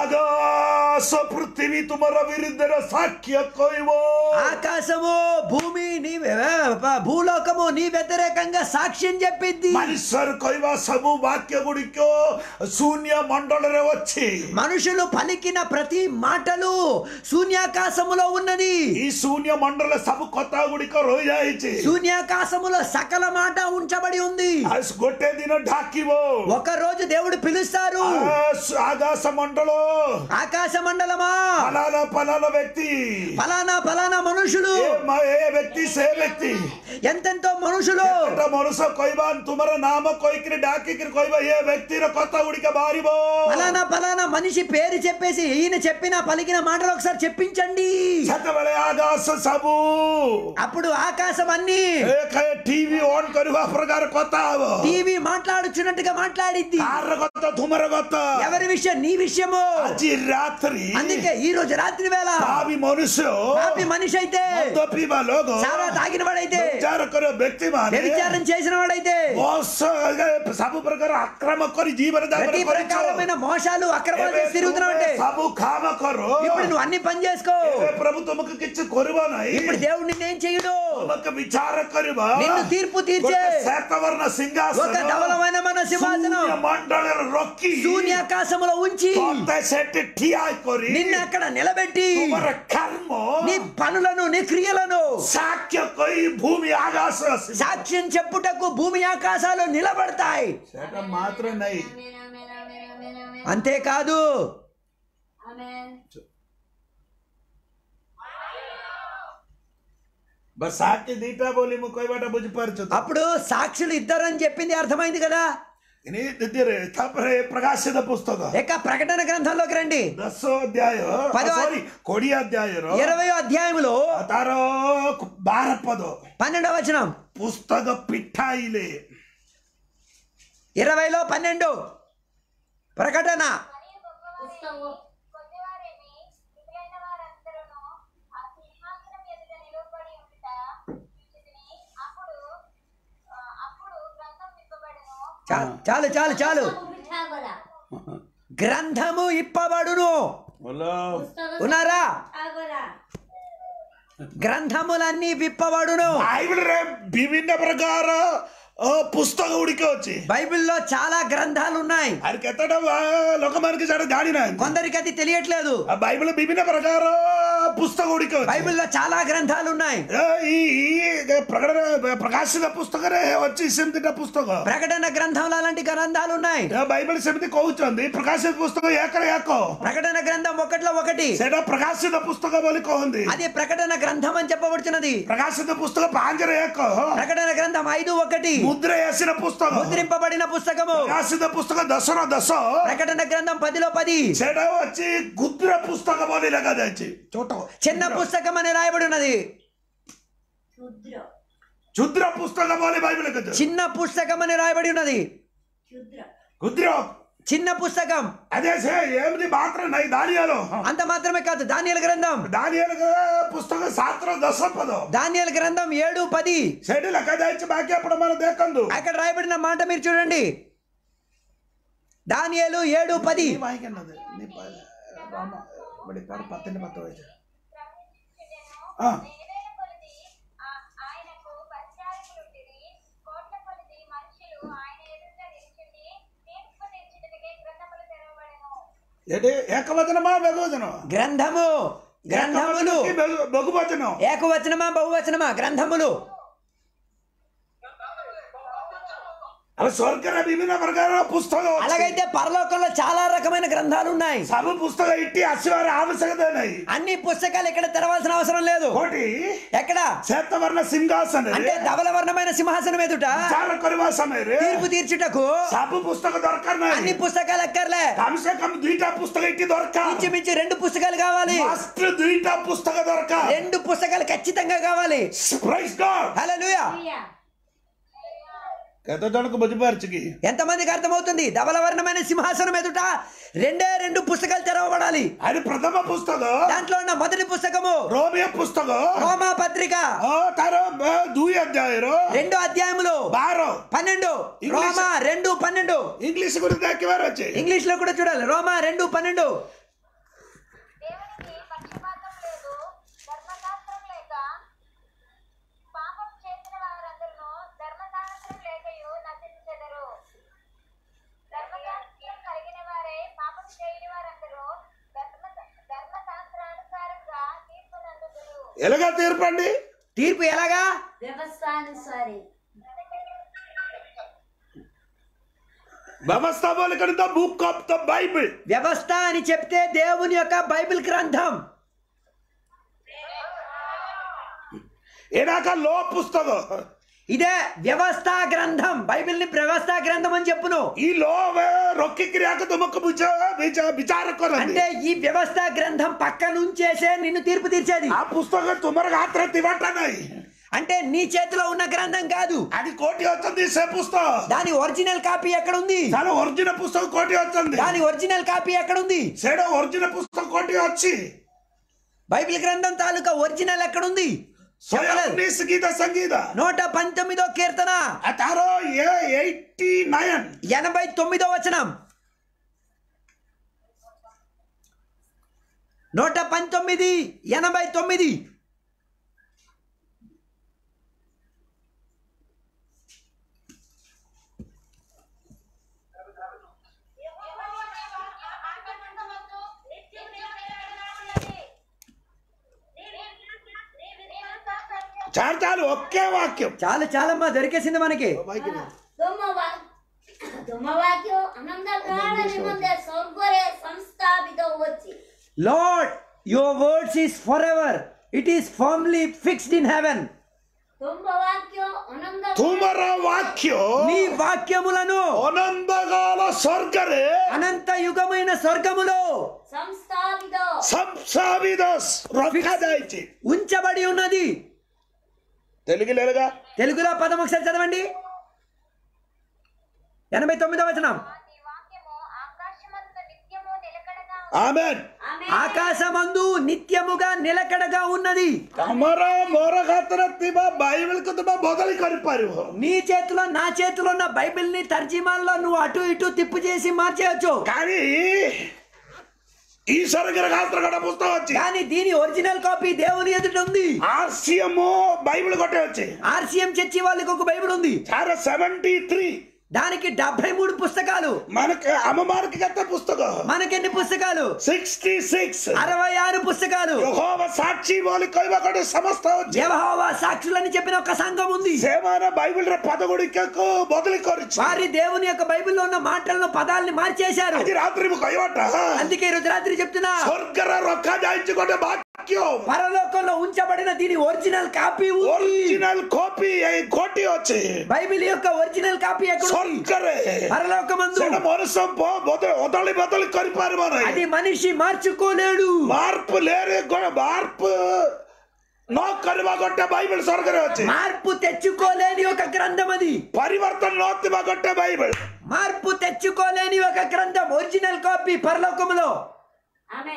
ଆକାଶ ପୃଥିବୀ ତୁମର ବିରୁଦ୍ଧରେ ସାକ୍ଷ୍ୟ କହିବ ఆకాశము భూమి నీ భూలోకము నీ వ్యతిరేకంగా సాక్ష్యం చెప్పిద్ది ମନୁଷ୍ୟର କହିବା ସବୁ ବାକ୍ୟ ଗୁଡ଼ିକ ଶୂନ୍ୟ ମଣ୍ଡଳରେ ଅଛି మనుషులు పలికిన ప్రతి మాటలు శూన్యాకాశములో ఉన్నది ఈ శూన్య మండల ସବୁ କଥା ଗୁଡ଼ିକ ରହିଯାଇଛି శూన్యాకాశములో సకల మాట ఉంచబడి ఉంది ଆଉ ଗୋଟେ ଦିନ ଢାକିବ ఒక రోజు దేవుడు పిలుస్తారు ଆକାଶ- ଆକାଶ ମଣ୍ଡଳ ఆకాశ మండలమా ଫଲାନା ଫଲାନା ବ୍ୟକ୍ତି ఫలానా ఫలానా మనుషులు ଏ మ- ଏ ବ୍ୟକ୍ତି ସେ ବ୍ୟକ୍ତି ఎంతెంతో మనుషులు ଗୋଟେ ମଣିଷ କହିବା ତୁମର ନାମ କହିକିରି ଡାକିକିରି କହିବା ଏ ବ୍ୟକ୍ତିର କଥା ଗୁଡ଼ିକ ବାହାରିବ ఫలానా ఫలానా మనిషి పేరు చెప్పేసి ఈయన చెప్పిన పలికిన మాటలు ఒకసారి చెప్పించండి ସେତେବେଳେ ଆକାଶ ସବୁ అప్పుడు ఆకాశం అన్ని ଟିଭି ଅନ୍ କରିବା ପ୍ରକାର କଥା ହବ టీవీ మాట్లాడుచున్నట్టుగా మాట్లాడిద్ది କାହାର କଥା ତୁମର କଥା ఎవరి విషయం నీ విషయము ଆଜି ରାତ୍ରି అందుకే ఈ రోజు రాత్రి వేళ ଭାବି ମନୁଷ୍ୟ పాపి మనిషి అయితే ମଦ ପିଇବା ଲୋକ చాలా తాగిన వాడైతే ବିଚାର କରିବା ବ୍ୟକ୍ତି ମାନେ వ్యభిచారం చేసిన వాడైతే ବର୍ଷ ସବୁ ପ୍ରକାର ଆକ୍ରମ କରି ଜୀବନ ଯାପନ ప్రతి କରିଛ ప్రకారమైన మోసాలు అక్రమాలు ଏବେ చేసి తిరుగుతున్నావు ତୁମେ ସବୁ କାମ କର ఇప్పుడు నువ్వు అన్ని పని చేసుకో ଏବେ ପ୍ରଭୁ ତୁମକୁ କିଛି କରିବ ନାହିଁ ఇప్పుడు దేవుడు నిన్నేం చేయడు ତୁମକୁ ବିଚାର କରିବା నిన్ను తీర్పు తీర్చే ଗୋଟେ శ్వేతవర్ణ ఒక సింహాసନ ధవలమైన మన సింహాసనం ଶୂନ୍ୟ ମଣ୍ଡଳରେ ରଖି శూన్యాకాశములో ఉంచి ତତେ ସେଠି ଠିଆ କରି నిన్ను అక్కడ నిలబెట్టి ତୁମର କର୍ମ నీ పనులను నీ క్రియలను ସାକ୍ଷ୍ୟ କହି ଭୂମି ଆକାଶ ଆସିବ సాక్ష్యం చెప్పుటకు భూమి ఆకాశాలు నిలబడతాయి ସେଟା ମାତ୍ର ନାହିଁ Amen, amen, amen, amen, amen. అంతేకాదు Amen. ବସ୍ ସାକ୍ଷୀ ଦିଟା ବୋଲି ମୁଁ କହିବାଟା ବୁଝିପାରୁଛ ତ అప్పుడు సాక్షులు ఇద్దరు అని చెప్పింది అర్థమైంది కదా ଇନି ଦ୍ୱିତୀୟରେ ତାପରେ ପ୍ରକାଶିତ ପୁସ୍ତକ ఇక ప్రకటన గ్రంథంలోకి రండి ଦଶ ଅଧ୍ୟାୟ ପଦ- ସରି କୋଡିଏ ଅଧ୍ୟାୟର ఇరవయో అధ్యాయములో ତାର ବାର ପଦ పన్నెండవ వచనం ପୁସ୍ତକ ପିଠାଇଲେ ఇరవైలో పన్నెండు ప్రకటన మరియు పుస్తకం. గొప్పవారేమి కొద్దివారేమి మిగిలిన వారందరూను ఆ సింహాసనం ఎదుట నిలువబడి ఉండుట చూచితిని. అప్పుడు ఆ, అప్పుడు గ్రంథం విప్పబడెను చా- చాలు చాలు చాలు పుస్తకం పిఠా గଲା. గ్రంథము ఇప్పబడును పుస్తకం ఉన్నారా ପିଠା ଗଲା। గ్రంథములన్నీ విప్పబడును ବାଇବଲରେ ବିଭିନ୍ନ ପ୍ରକାର ଅ, ପୁସ୍ତକ ଗୁଡ଼ିକ ଅଛି బైబిల్లో చాలా గ్రంథాలు ఉన్నాయి ଆରେ କେତେଟା ବା- ଲୋକମାନଙ୍କୁ ସେଟା ଜାଣିନାହାନ୍ତି కొందరికి అది తెలియట్లేదు ଆଉ ବାଇବଲ ବିଭିନ୍ନ ପ୍ରକାର ପୁସ୍ତକ ଗୁଡ଼ିକ ଅଛି బైబిల్లో చాలా గ్రంథాలు ఉన్నాయి ଏ, ఈ ఈ ప్రకటన ప్రకాశిత పుస్తକରେ ଅଛି ସେମିତିଟା పుସ୍ତକ ప్రకటన గ్రంథంలో అలాంటి గ్రంథాలు ఉన్నాయి ଏ ବାଇବଲ ସେମିତି କହୁଛନ୍ତି ପ୍ରକାଶିତ పుస్తକ ଏକରେ ଏକ ప్రకటన గ్రంథం ఒకటిలో ఒకటి ସେଇଟା ପ୍ରକାଶିତ పుస్తକ ବୋଲି କହନ୍ତି అది ప్రకటన గ్రంథం అని చెప్పబడుతున్నది ప్రకాశిత పుస్తక ପାଞ୍ଚରେ ଏକ ప్రకటన గ్రంథం ఐదు ఒకటి ముద్ర వేసిన పుస్తక ముద్రింపబడిన పుస్తకము ప్రకాశిత పుస్తక దశର ଦଶ ప్రకటన గ్రంథం పదిలో పది ସେଇଟା ଅଛି କ୍ଷୁଦ୍ର ପୁସ୍ତକ ବୋଲି ଲେଖାଯାଇଛି ଛୋଟ చిన్న పుస్తకం అని రాయబడి ఉన్నది କ୍ଷୁଦ୍ର କ୍ଷୁଦ୍ର పుస్తକ ବୋଲି ବାଇବଲ ଲେଖାଯାଇଛି చిన్న పుస్తకం అని రాయబడి ఉన్నది କ୍ଷୁଦ୍ର କ୍ଷୁଦ୍ର చిన్న పుస్తకం అదే ସେ ଏମିତି ମାତ୍ର ନାହିଁ ଦାନିଏଲ అంత మాత్రమే కాదు దానియల గ్రంథం ଦାନିଏଲ ପୁସ୍ତକ ସାତର ଦଶ ପଦ దానియల గ్రంథం ఏడు పది ସେଇଠି ଲେଖାଯାଇଛି ବାକି ଆପଣ ମାନେ ଦେଖନ୍ତୁ అక్కడ రాయబడిన మాట మీరు చూడండి దానియేలు ఏడు పది వాయికన్నది నీ ప- రామ బడి కాదు పత్తిని పత్త వచ్చి ప్రవచించుటెను. వేవేల కొలది ఆ- ఆయనకు పరిచారకులుండిరి. కోట్ల కొలది మనుషులు ఆయన ఎదుట నిల్చుండి తీర్పు తీర్చుటకే గ్రంథములు తెరవబడెను ఎడి ఏకవచనమా బహువచనం గ్రంథము గ్రంథములు ఏకవచనకి బహువచనం ఏకవచనమా బహువచనమా గ్రంథములు అవి స్వర్గర విభిన్న ప్రకార పుస్తకం ଅଛି। అలాగైతే పరలోకంలో చాలా రకమైన గ్రంథాలు ఉన్నాయి ସବୁ ପୁସ୍ତକ ଏଠି ଆସିବାର ଆବଶ୍ୟକତା ନାହିଁ అన్ని పుస్తకాలు ఇక్కడ తెరవాల్సిన అవసరం లేదు କୋଉଠି ఎక్కడ శ్వేతవర్ణ సింహాసନରେ అంటే ధవల వర్ణమైన సింహాసనం ఎదుట ବିଚାର କରିବା ସମୟରେ తీర్పు తీర్చుటకు ସବୁ పుస్తକ దରକାର అన్ని ନାହିଁ పుస్తకాలు ఎక్కర్లే కమ్ సే కమ్ ଦୁଇଟା పుస్తକ ଏଠି ଦରକାର ఇంచుమించు రెండు పుస్తకాలు కావాలి ମାତ୍ର ଦୁଇଟା పుస్తକ ଦରକାର రెండు పుస్తకాలు ఖచ్చితంగా కావాలి ପ୍రైజ్ ଗଡ୍ హల్లెలూయా ପ୍ରିୟା କେତେ ଜଣକୁ ବୁଝିପାରୁଛି କି ఎంతమందికి అర్థమవుతుంది ధవల వర్ణమైన సింహాసనం ఎదుట రెండే రెండు పుస్తకాలు తెరవబడాలి అది ప్రథమ పుస్తକ దాంట్లో ఉన్న మొదటి పుస్తకము రోమియ పుస్తକ రోమా పత్రిక ଅ, ତାର ଅ, ଦୁଇ ଅଧ୍ୟାୟର రెండు అధ్యాయములు ବାର పన్నెండు ఇంగ్లీష్. రోమా రెండు పన్నెండు ଇଂଲିଶ ଗୁరించి ଦେଖିବାର ଅଛି ఇంగ్లీష్ లో కూడా చూడాలి రోమా రెండు పన్నెండు దేవునికి పక్షపాతం లేదు ధర్మశాస్త్రం లేక పాపం చేసిన వారందరూ ధర్మశాస్త్రం లేకయు నశించెదరు ధర్మశాస్త్రం కలిగిన వారే పాపం చేయని వారందరూ ధర్మ ధర్మశాస్త్రానుసారంగా తీర్పునందుదురు ఎలాగా తీర్పండి తీర్పు ఎలాగా ବ୍ୟବସ୍ଥାନୁସାରେ వ్యవస్థ పోలికని the book of the Bible వ్యవస్థ అని చెప్తే దేవుని యొక్క బైబిల్ గ్రంథం ఏడాక లో పుస్తకం ఇదే వ్యవస్థ గ్రంథం బైబిల్ ని వ్యవస్థ గ్రంథం అని చెప్పును ఈ లో రొక్కిక్రియాక తుమకు విచార కొరండి అంటే ఈ వ్యవస్థ గ్రంథం పక్క నుంచేసే నిన్ను తీర్పు తీర్చేది ఆ పుస్తకం తుమర గాత్ర తివట నై అంటే నీ చేతిలో ఉన్న గ్రంథం కాదు అది కోటి వచ్చింది సే పుస్తకం దాని ఒరిజినల్ కాపీ ఎక్కడ ఉంది చాలా ఒరిజినల్ పుస్తకం కోటి వచ్చింది దాని ఒరిజినల్ కాపీ ఎక్కడ ఉంది సేడ ఒరిజినల్ పుస్తకం కోటి వచ్చి బైబిల్ గ్రంథం తాలూకా ఒరిజినల్ ఎక్కడ ఉంది చెప్పలేదు ఉన్నిస్ గీత సంగీత నూట పంతొమ్మిదో కీర్తన ఆ తారో ఏ ఎయిటీ నైన్ ఎనభై తొమ్మిదో వచనం నూట పంతొమ్మిది ఎనభై తొమ్మిది చాలు చాలు ఒకే వాక్యం చాలు చాలమ్మా దొరికేసింది మనకి ତୁମ ବା- ତୁମ ବାକ୍ୟ ଆନନ୍ଦ କାଳ ନିମନ୍ତେ ସ୍ୱର୍ଗରେ ସଂସ୍ଥାପିତ ହୋଇଛି Lord your words is for ever it is firmly fixed in heaven ତୁମ ବାକ୍ୟ ଆନନ୍ଦ ତୁମର వాక్య నీ వాక్యములను ଅନନ୍ଦଗାଳ ସ୍ୱର୍ଗରେ అనంత యుగమైన స్వర్గములో ସଂସ୍ଥାପିତ సంస్థాపిత రఖାଯାଇଛି ఉంచబడి ఉన్నది తెలుగు లేదుగా తెలుగులో పదం ఒకసారి చదవండి ఎనభై తొమ్మిదవ వచనం నీ వాక్యము ఆకాశమంత నిత్యము నిలకడగా ఆమెన్ ଆମେ ఆకాశమందు నిత్యముగా నిలకడగా ఉన్నది ତମର ମୋର ହାତରେ ଥିବା ବାଇବେଲକୁ ତୁମେ ବଦଳି କରିପାରିବ నీ చేతిలో నా చేతిలో ఉన్న బైబిల్ ని తర్జీమాల్లో నువ్వు అటు ఇటు తిప్పు చేసి మార్చేయచ్చు కానీ ఈ స్వర్గర శాస్త్రగడ పుస్తకం వచ్చి కానీ దీని ఒరిజినల్ కాపీ దేవుని ఎదుట ఉంది ఆర్సిఎం బైబిల్ కొట్టే వచ్చి ఆర్సీఎం చర్చి వాళ్ళకి ఒక బైబిల్ ఉంది సార్ సెవెంటీ త్రీ దానికి డెబ్బై మూడు పుస్తకాలు మనకి అమ్మమారికి గత పుస్తకం మనకెన్ని పుస్తకాలు సిక్స్టీ సిక్స్ అరవై ఆరు పుస్తకాలు యెహోవా సాక్షి ବୋଲି କହିବାକୁ ସମସ୍ତ ଅଛି యెహోవా సాక్షులని చెప్పిన ఒక సంఘం ఉంది ସେମାନେ ବାଇବେଲର ପଦ ଗୁଡ଼ିକକୁ ବଦଳି କରିଛି వారి దేవుని యొక్క బైబిల్లో ఉన్న మాటలను పదాలని మార్చేశారు ଆଜି రాత్రి ମୁଁ କହିବାଟା అందుకే ఈ రోజు రాత్రి చెప్తున్నా ସ୍ୱର୍ଗରେ ରଖାଯାଇଛି ଗୋଟେ ବାକ୍ୟ పరలోకంలో ఉంచబడిన దీని ఒరిజినల్ కాపీ ఉంది ఒరిజిନାଲ କପି ଏଇ ଗୋଟି ଅଛି బైబిల్ యొక్క ఒరిజినల్ కాపీ ఎక్కడ ఉంది? ସ୍ୱର୍ଗରେ పరలోకమందు ସେଟା ମନୁଷ୍ୟ ବ- ବଦ- ଅଦଳି ବଦଳି କରିପାରିବ ନାହିଁ అది మనిషి మార్చుకోలేడు ମାର୍ପ ଲେରେ ମାର୍ପ ନ କରିବା ଗୋଟେ ବାଇବେଲ ସ୍ୱର୍ଗରେ ଅଛି మార్పు తెచ్చుకోలేని ఒక గ్రంథం అది ପରିବର୍ତ୍ତନ ନଥିବା ଗୋଟେ ବାଇବେଲ మార్పు తెచ్చుకోలేని ఒక గ్రంథం ఒరిజినల్ కాపీ పరలోకములో ଆମେ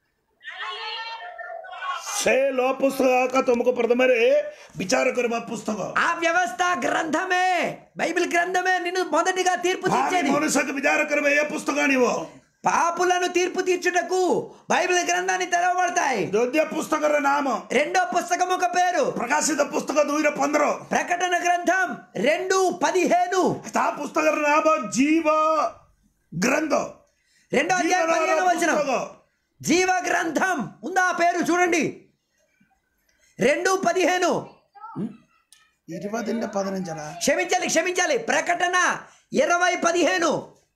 ସେ ଲ ପୁସ୍ତକ ତୁମକୁ ପ୍ରଥମରେ ବିଚାର କରିବା పుస్తକ ఆ వ్యవస్థ గ్రంథమే బైబిల్ గ్రంథమే నిన్ను మొదటిగా తీర్పు ଭାରି తీర్చేది ମନୁଷ୍ୟକୁ ବିଚାର କରିବା ଏ పుస్తକ ଆଣିବ పాపులను తీర్పు తీర్చుటకు బైబిల్ గ్రంథాన్ని తెరవబడతాయి ଦ୍ୱିତୀୟ ପୁସ୍ତକର ନାମ రెండో పుస్తకం ఒక పేరు ପ୍ରକାଶିତ ପୁସ୍ତକ ଦୁଇର ପନ୍ଦର ప్రకటన గ్రంథం రెండు పదిహేను ତା పుస్తକର ନାମ ଜୀବ గ్రంథ రెండో అధ్యాయం పదిహేను వచనం పుస్తక జీవ గ్రంథం ఉందా ఆ పేరు చూడండి రెండు పదిహేను ఇరవై పదినంచరా క్షమించాలి క్షమించాలి ప్రకటన ఇరవై పదిహేను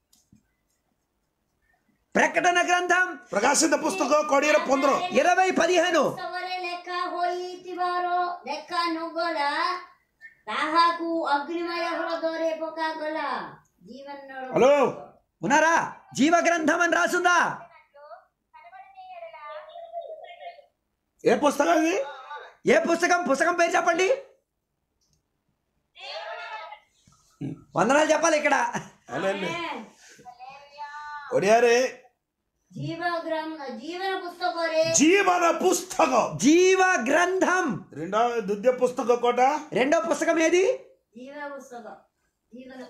ప్రకటన గ్రంథం ପ୍ରକାଶିତ ପୁସ୍ତକ କୋଡ଼ିଏର ପନ୍ଦର ఇరవై పదిహేను ପୁସ୍ତକରେ ଲେଖା ହୋଇଥିବାର ଦେଖା ନଗଲା ତାହାକୁ ଅଗ୍ନିମୟ ହ୍ରଦରେ ପକାଗଲା ଜୀବନର హలో ఉన్నారా జీవ గ్రంథం అని రాసుందా కనబడని ఎడల ఏ పుస్తకం ఇది ఏ పుస్తకం పుస్తకం పేరు చెప్పండి వందనాలు చెప్పాలి ఇక్కడ Amen. ଓଡ଼ିଆରେ ଜୀବ ଗ୍ରନ୍ଥ ଜୀବନ ପୁସ୍ତକରେ ଜୀବନ పుస్తକ జీవ గ్రంథం రెండో ద్విତୀୟ పుస్తକ କୋଟା రెండో పుస్తకం ఏది ଜୀବ ପୁସ୍ତକ ଜୀବନ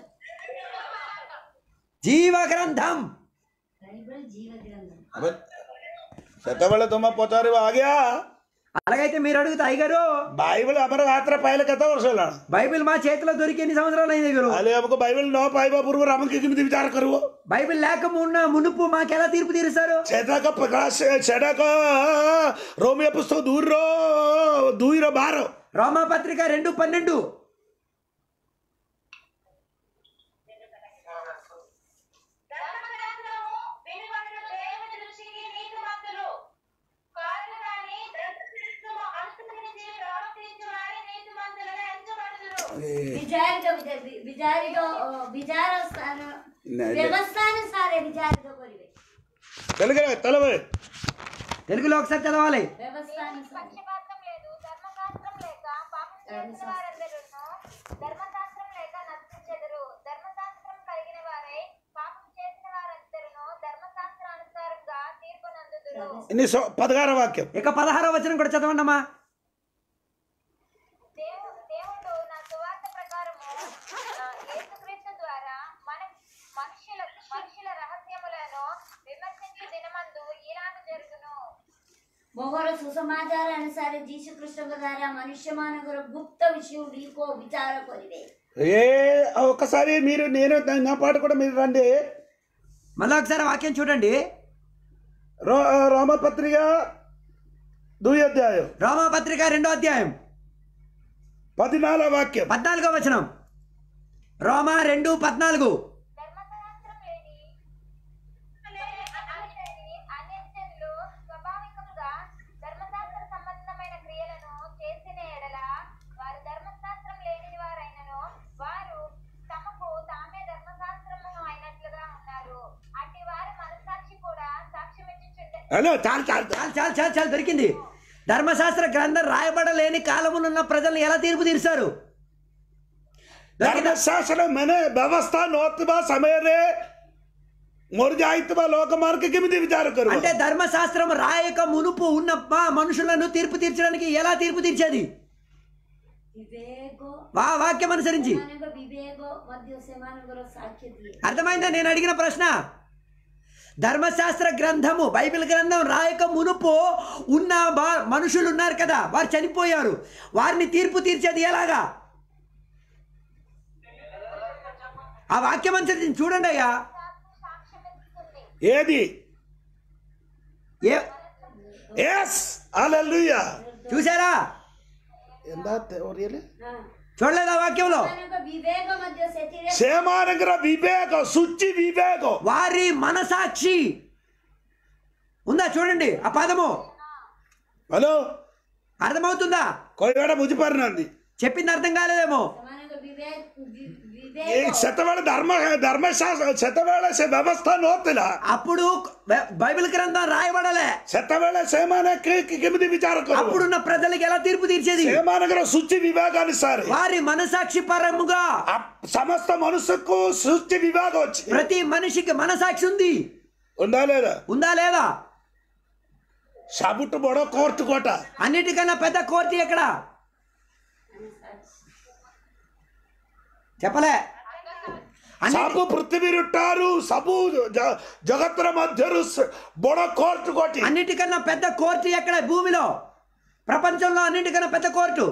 జీవ గ్రంథం ବାଇବଲ ଜୀବ ଗ୍ରନ୍ଥ అବେ ସେତେବେଳେ ତୁମେ ପଚାରିବ ଆଜ୍ଞା అలాగైతే మీరు అడుగుతా అయ్యగారు ବାଇବେଲ ଆମର ହାତରେ ପାଇଲେ କେତେ ବର୍ଷ ହେଲାଣି బైబిల్ మా చేతిలో దొరికి ఎన్ని సంవత్సరాలు అయింది గారు ତାହେଲେ ଆମକୁ ବାଇବେଲ ନ ପାଇବା ପୂର୍ବରୁ ଆମକୁ କେମିତି ବିଚାର କରିବ బైబిల్ లేక ఉన్న మునుపు మాకు ఎలా తీర్పు తీరుస్తారు ସେଟାକ ପ୍ରକାଶ ସେଟାକ ରୋମିଓ ପୁସ୍ତକ ଦୁଇର ଦୁଇର ବାର రోమా పత్రిక రెండు పన్నెండు ధర్మశాస్త్రము వెలువడిన దేవుని దృష్టికి నీతిమంతులు కాదు కానీ ధర్మశాస్త్రము అనుసరించి ప్రవర్తించు వారి నీతిమంతులుగా ఎంచబడుదురు ବିଚାରିତ ବିଚାର- ବିଚାରିତ ଅ, ବିଚାର ସ୍ଥାନ ବ୍ୟବସ୍ଥାనుସାରେ ବିଚାରିତ କରିବେ తెలుగు తెలవే తెలుగులో ఒకసారి చదవాలి ବ୍ୟବସ୍ଥାనుସାରେ పక్షపాతం లేదు ధర్మశాస్త్రం లేక పాపం చేసిన వారందరూ ధర్మశాస్త్రం లేక నశించెదరు ధర్మశాస్త్రం కలిగిన వారై పాపం చేసిన వారందరూ ధర్మశాస్త్రానుసారంగా తీర్పు నందుదురు ఇన్ని సో- పదహార వాక్యం ఇక పదహారో వచనం కూడా చదవండి అమ్మా దేవుడు దేవుడు నా సువార్త ప్రకారము ఆ, యేసుక్రీస్తు ద్వారా మన మనుషుల మనుషుల రహస్యములను విమర్శించే దినమందు ఈలాగు జరుగును ମୋହର ସୁସମାଚାର ଅନୁସାରେ ଯୀଶୁ କୃଷ୍ଣଙ୍କ ଦ୍ୱାରା ମନୁଷ୍ୟମାନଙ୍କର ଗୁପ୍ତ విషయుడికో విచార କରିବେ ఏ ఒక్కసారి మీరు నేను నా పాట కూడా మీరు రండి మళ్ళీ ఒకసారి వాక్యం చూడండి రో రోమపత్రిక దుయి అధ్యాయం రోమా పత్రిక రెండో అధ్యాయం పదినాలుగో వాక్యం పద్నాలుగో వచనం రోమా రెండు పద్నాలుగు ధర్మశాస్త్రం లేని లేని అన్యజనులు స్వాభావికముగా ధర్మశాస్త్ర సంబంధమైన క్రియలను చేసిన ఎడల వారు ధర్మశాస్త్రం లేని వారైనను వారు తమకు తామే ధర్మశాస్త్రము అయినట్లుగా ఉన్నారు అట్టి వారి మనసాక్షి కూడా సాక్ష్యం ఇచ్చుచుండే హలో చాలు చాలు చాలు చాలు చాలు చాలు దొరికింది ధర్మశాస్త్ర గ్రంథం రాయబడలేని కాలమునున్న ప్రజలను ఎలా తీర్పు తీరుస్తారు దొరికిందా? धर्मशास्त्र मैंने व्यवस्था नोतबा समय रे मोर जाइतबा लोक मार्ग केमिति विचार करू అంటే ధర్మశాస్త్రం రాయక మునుపు ఉన్న మా మనుషులను తీర్పు తీర్చడానికి ఎలా తీర్పు తీర్చేది ବିବେକ వా వాక్యం అనుసరించి ସେମାନଙ୍କ ବିବେକ ମଧ୍ୟ ସେମାନଙ୍କର ସାକ୍ଷ୍ୟ ଦିଏ అర్థమైందా నేను అడిగిన ప్రశ్న ధర్మశాస్త్ర గ్రంథము బైబిల్ గ్రంథం రాయక మునుపు ఉన్న బా- మనుషులు ఉన్నారు కదా వారు చనిపోయారు వారిని తీర్పు తీర్చేది ఎలాగా ఆ వాక్యం అనుసరించి చూడండి అయ్యా సాక్ష్యం ఇస్తుంది ఏది ఏ ఎస్ హల్లెలూయా చూసారా ಎಂದಾ ತೆವರಿಯಲೆ ହଁ చూడలేదా వాక్యంలో ସେମାନଙ୍କ ବିବେକ ମଧ୍ୟ ସେଥିରେ సేమానగర వివేక శుచి వివేక వారి మనసాక్షి ఉందా చూడండి ఆ పదము హలో అర్థమవుతుందా కొయ్యాడ బుజిపారినంది చెప్పింది అర్థం కాలేదేమో ସେମାନଙ୍କ ବିବେକ ବି- ಈ ବିବେକ ಶತವೇಳೆ ಧರ್ಮ ಧರ್ಮಶಾಸ್ತ್ರ ಶತವೇಳೆ ಸೆ ವ್ಯವಸ್ಥಾ ನೋತಿಲ್ಲ అప్పుడు బై- బైబిల్ గ్రంథం రాయబడలే ಶತವೇಳೆ ಸೇಮಾನ ಕೆಮಿತಿ ವಿಚಾರ ಕರು అప్పుడున్న ప్రజలకు ఎలా తీర్పు తీర్చేది ಸೇಮಾನಗರ ಶುಚಿ ವಿಭಾಗಾನುಸಾರಿ వారి మనసాక్షి పరముగా ఆ సమస్త మనసుకు సృష్టి విభాగం వచ్చి ప్రతి మనిషికి మనసాక్షి ఉంది ఉందా లేదా ఉందా లేదా సబుట్టు బొడ కోర్టు కోట అన్నిటికన్నా పెద్ద కోర్టు ఎక్కడ చెప్పలే అన్ని- ସବୁ ପୃଥିବୀରୁଠାରୁ ସବୁ ଜ- ଜଗତର ମଧ୍ୟରୁ ସ- ବଡ କୋର୍ଟ କୋଟି అన్నిటికన్నా పెద్ద కోర్టు ఎక్కడ భూమిలో ప్రపంచంలో అన్నిటికన్నా పెద్ద కోర్టు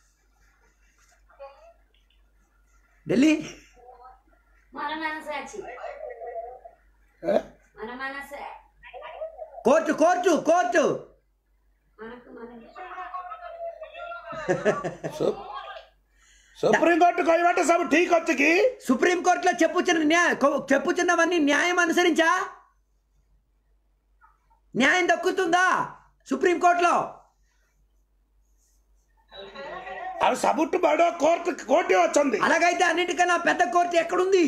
ఢిల్లీ మన మనసాక్షి ఏ? మన మనస కోర్టు కోర్టు కోర్టు మనకు మనకి ସୁ- ସୁପ୍ରିମକୋର୍ଟ କହିବାଟା ସବୁ ଠିକ ଅଛି କି సుప్రీం కోర్టులో చెప్పుచున్న న్యాయ కొ- చెప్పుచున్నవన్నీ న్యాయం అనుసరించా న్యాయం దక్కుతుందా సుప్రీం కోర్టులో ଆଉ ସବୁଠୁ ବଡ କୋର୍ଟ କୋର୍ଟ ଅଛନ୍ତି అలాగైతే అన్నిటికన్నా పెద్ద కోర్టు ఎక్కడుంది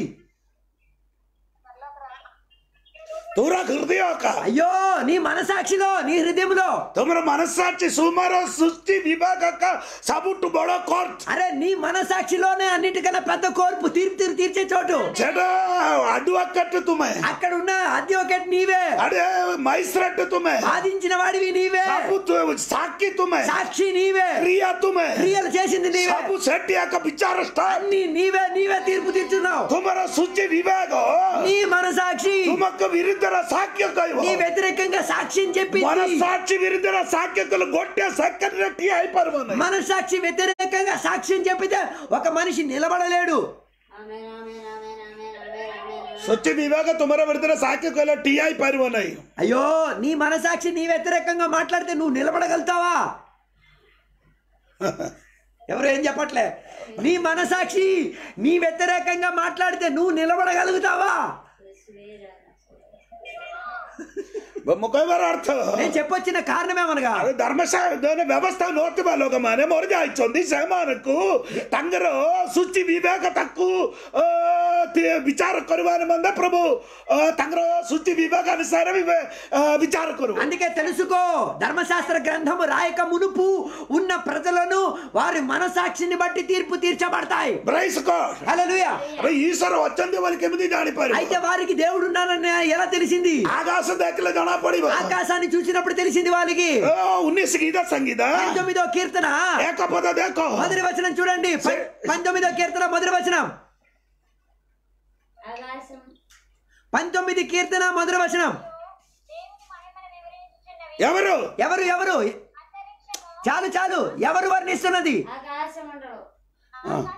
ତୁର ହୃଦୟ କା అయ్యో నీ మనసాక్షిలో నీ హృదయంలో ତୁମର ମନସାକ୍ଷୀ ସୁମର ସୃଷ୍ଟି ବିଭାଗ କା ସବୁଠୁ ବଡ କୋର୍ଟ అరే నీ మనసాక్షిలోనే అన్నిటికన్నా పెద్ద కోర్పు తీర్పు తీర్పు తీర్చే చోటు ସେଟା ଆଡଭୋକେଟ ତୁମେ అక్కడ ఉన్న అడ్వకేట్ నీవే ଆଡେ ମାଇସ୍ରେଟ ତୁମେ బాధించిన వాడివి నీవే ସବୁ ତୁ- ସାକ୍ଷୀ ତୁମେ సాక్షి నీవే ପ୍ରିୟା ତୁମେ క్రియలు చేసింది నీవే ସବୁ ସେଠି ଏକ ବିଚାର ସ୍ଥାନ అన్ని నీవే నీవే తీర్పు తీర్చున్నావు ତୁମର ସୂଚି ବିଭାଗ నీ మనసాక్షి ତୁମକୁ ବିରୁଦ୍ଧରେ ସାକ୍ଷ୍ୟ କହିବ నీ వ్యతిరేకంగా సాక్ష్యం చెప్పింది ମନସାକ୍ଷୀ ବିରୁଦ୍ଧରେ ସାକ୍ଷ୍ୟ କଲେ ଗୋଟିଏ ସେକେଣ୍ଡରେ ଠିଆ ହେଇପାରିବ ନାହିଁ మనసాక్షి వ్యతిరేకంగా సాక్ష్యం చెప్పితే ఒక మనిషి నిలబడలేడు amen amen amen amen amen amen ସୂଚି ବିଭାଗ ତୁମର ବିରୁଦ୍ଧରେ ସାକ୍ଷ୍ୟ କହିଲେ ଠିଆ ହେଇପାରିବ ନାହିଁ అయ్యో నీ మనసాక్షి నీ వ్యతిరేకంగా మాట్లాడితే నువ్వు నిలబడగలుగుతావా ఎవరు ఏం చెప్పట్లే నీ మనసాక్షి నీ వ్యతిరేకంగా మాట్లాడితే నువ్వు నిలబడగలుగుతావా ମୁଁ କହିବାର ଅର୍ଥ నేను చెప్పొచ్చిన కారణమేమనగా ଆଉ ଧର୍ମଶାସ୍ତ୍ର ବ୍ୟବସ୍ଥା ନଥିବା ଲୋକମାନେ ମରିଯାଇଛନ୍ତି ସେମାନଙ୍କୁ ତାଙ୍କର ସୂଚି ବିଭାଗ ତାକୁ ଅ, ତି- ବିଚାର କରିବା ନିମନ୍ତେ ପ୍ରଭୁ ଅ, ତାଙ୍କର ସୂଚି ବିଭାଗ ଅନୁସାରେ ବିବେ- ଅ, ବିଚାର କରୁ అందుకే తెలుసుకో ధర్మశాస్త్ర గ్రంథము రాయక మునుపు ఉన్న ప్రజలను వారి మనసాక్షిని బట్టి తీర్పు తీర్చబడతాయి ପ୍రైସ୍ ଗଡ୍ హల్లెలూయా అరే ఈశ్వର ଅଛନ୍ତି ବୋଲି କେମିତି ଜାଣିପାରିବ అయితే వారికి దేవుడు ఉన్నానని ఎలా తెలిసింది ଆକାଶ ଦେଖିଲେ ଜଣା ପଡିବ ఆకాశాన్ని చూసినప్పుడు తెలిసింది వాళ్ళకి ଓ, ଉନ୍ନିଶ ଗୀତ సంగీత పంతొమ్మిదో కీర్తన ଏକ ପଦ ଦେଖ మొదటి వచనం చూడండి ప- పంతొమ్మిదో కీర్తన మొదటి వచనం ఆకాశం పంతొమ్మిది కీర్తన మొదటి వచనం దేవుని మహిమను వివరించుచున్నవి ఎవరు ఎవరు ఎవరు అంతరిక్షము చాలు చాలు ఎవరు వర్ణిస్తున్నది ఆకాశ మండలం ఆకాశము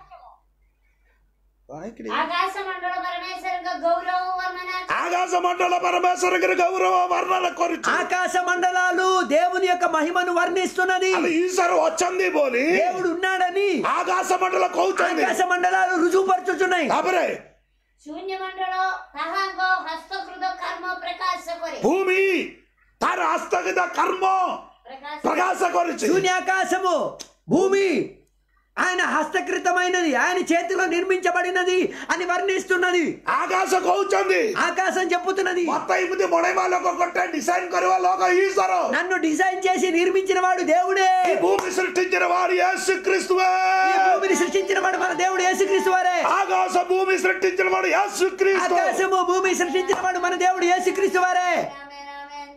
ఆకాశ మండల పరమేశ్వరంగ గౌరవ వర్ణన ఆకాశ మండల పరమేశ్వర గౌరవ వర్ణన କରୁଛୁ ఆకాశ మండలాలు దేవుని యొక్క మహిమను వర్ణిస్తున్నది అది ఈశ్వర ଅଛନ୍ତି ବୋଲି దేవుడు ఉన్నాడని అని ఆకాశ మండల కହୁతుంది ఆకాశ మండలాలు రుజువుపరచుచున్నాయి ତାପରେ ଶୂନ୍ୟମଣ୍ଡଳ ତାହାଙ୍କ ହସ୍ତକୃତ କର୍ମ ପ୍ରକାଶ କରେ ଭୂମି ତାର ହସ୍ତଗତ କର୍ମ ପ୍ରକାଶ ପ୍ରକାଶ କରିଛି శూన్యాకాశము భూమి ఆయన హస్తకృతమైనది ఆయన చేతిలో నిర్మించబడినది అని వర్ణిస్తున్నది ଆକାଶ କହୁଛନ୍ତି ఆకాశం చెప్పుతున్నది ମତେ ଏମିତି ବନେଇବା ଲୋକ ଗୋଟେ ଡିସାଇନ କରିବା ଲୋକ ଈଶ୍ୱର నన్ను డిజైన్ చేసి నిర్మించిన వాడు దేవుడే ఈ భూమి సృష్టించిన వాడు యేసు క్రీస్తువే ఈ భూమిని సృష్టించిన వాడు మన దేవుడు యేసుక్రీస్తు వారే ఆకాశ భూమి సృష్టించిన వాడు యేసు క్రీస్తు ఆకాశము భూమి సృష్టించిన వాడు మన దేవుడు యేసుక్రీస్తు వారే ఆమేన్ ఆమేన్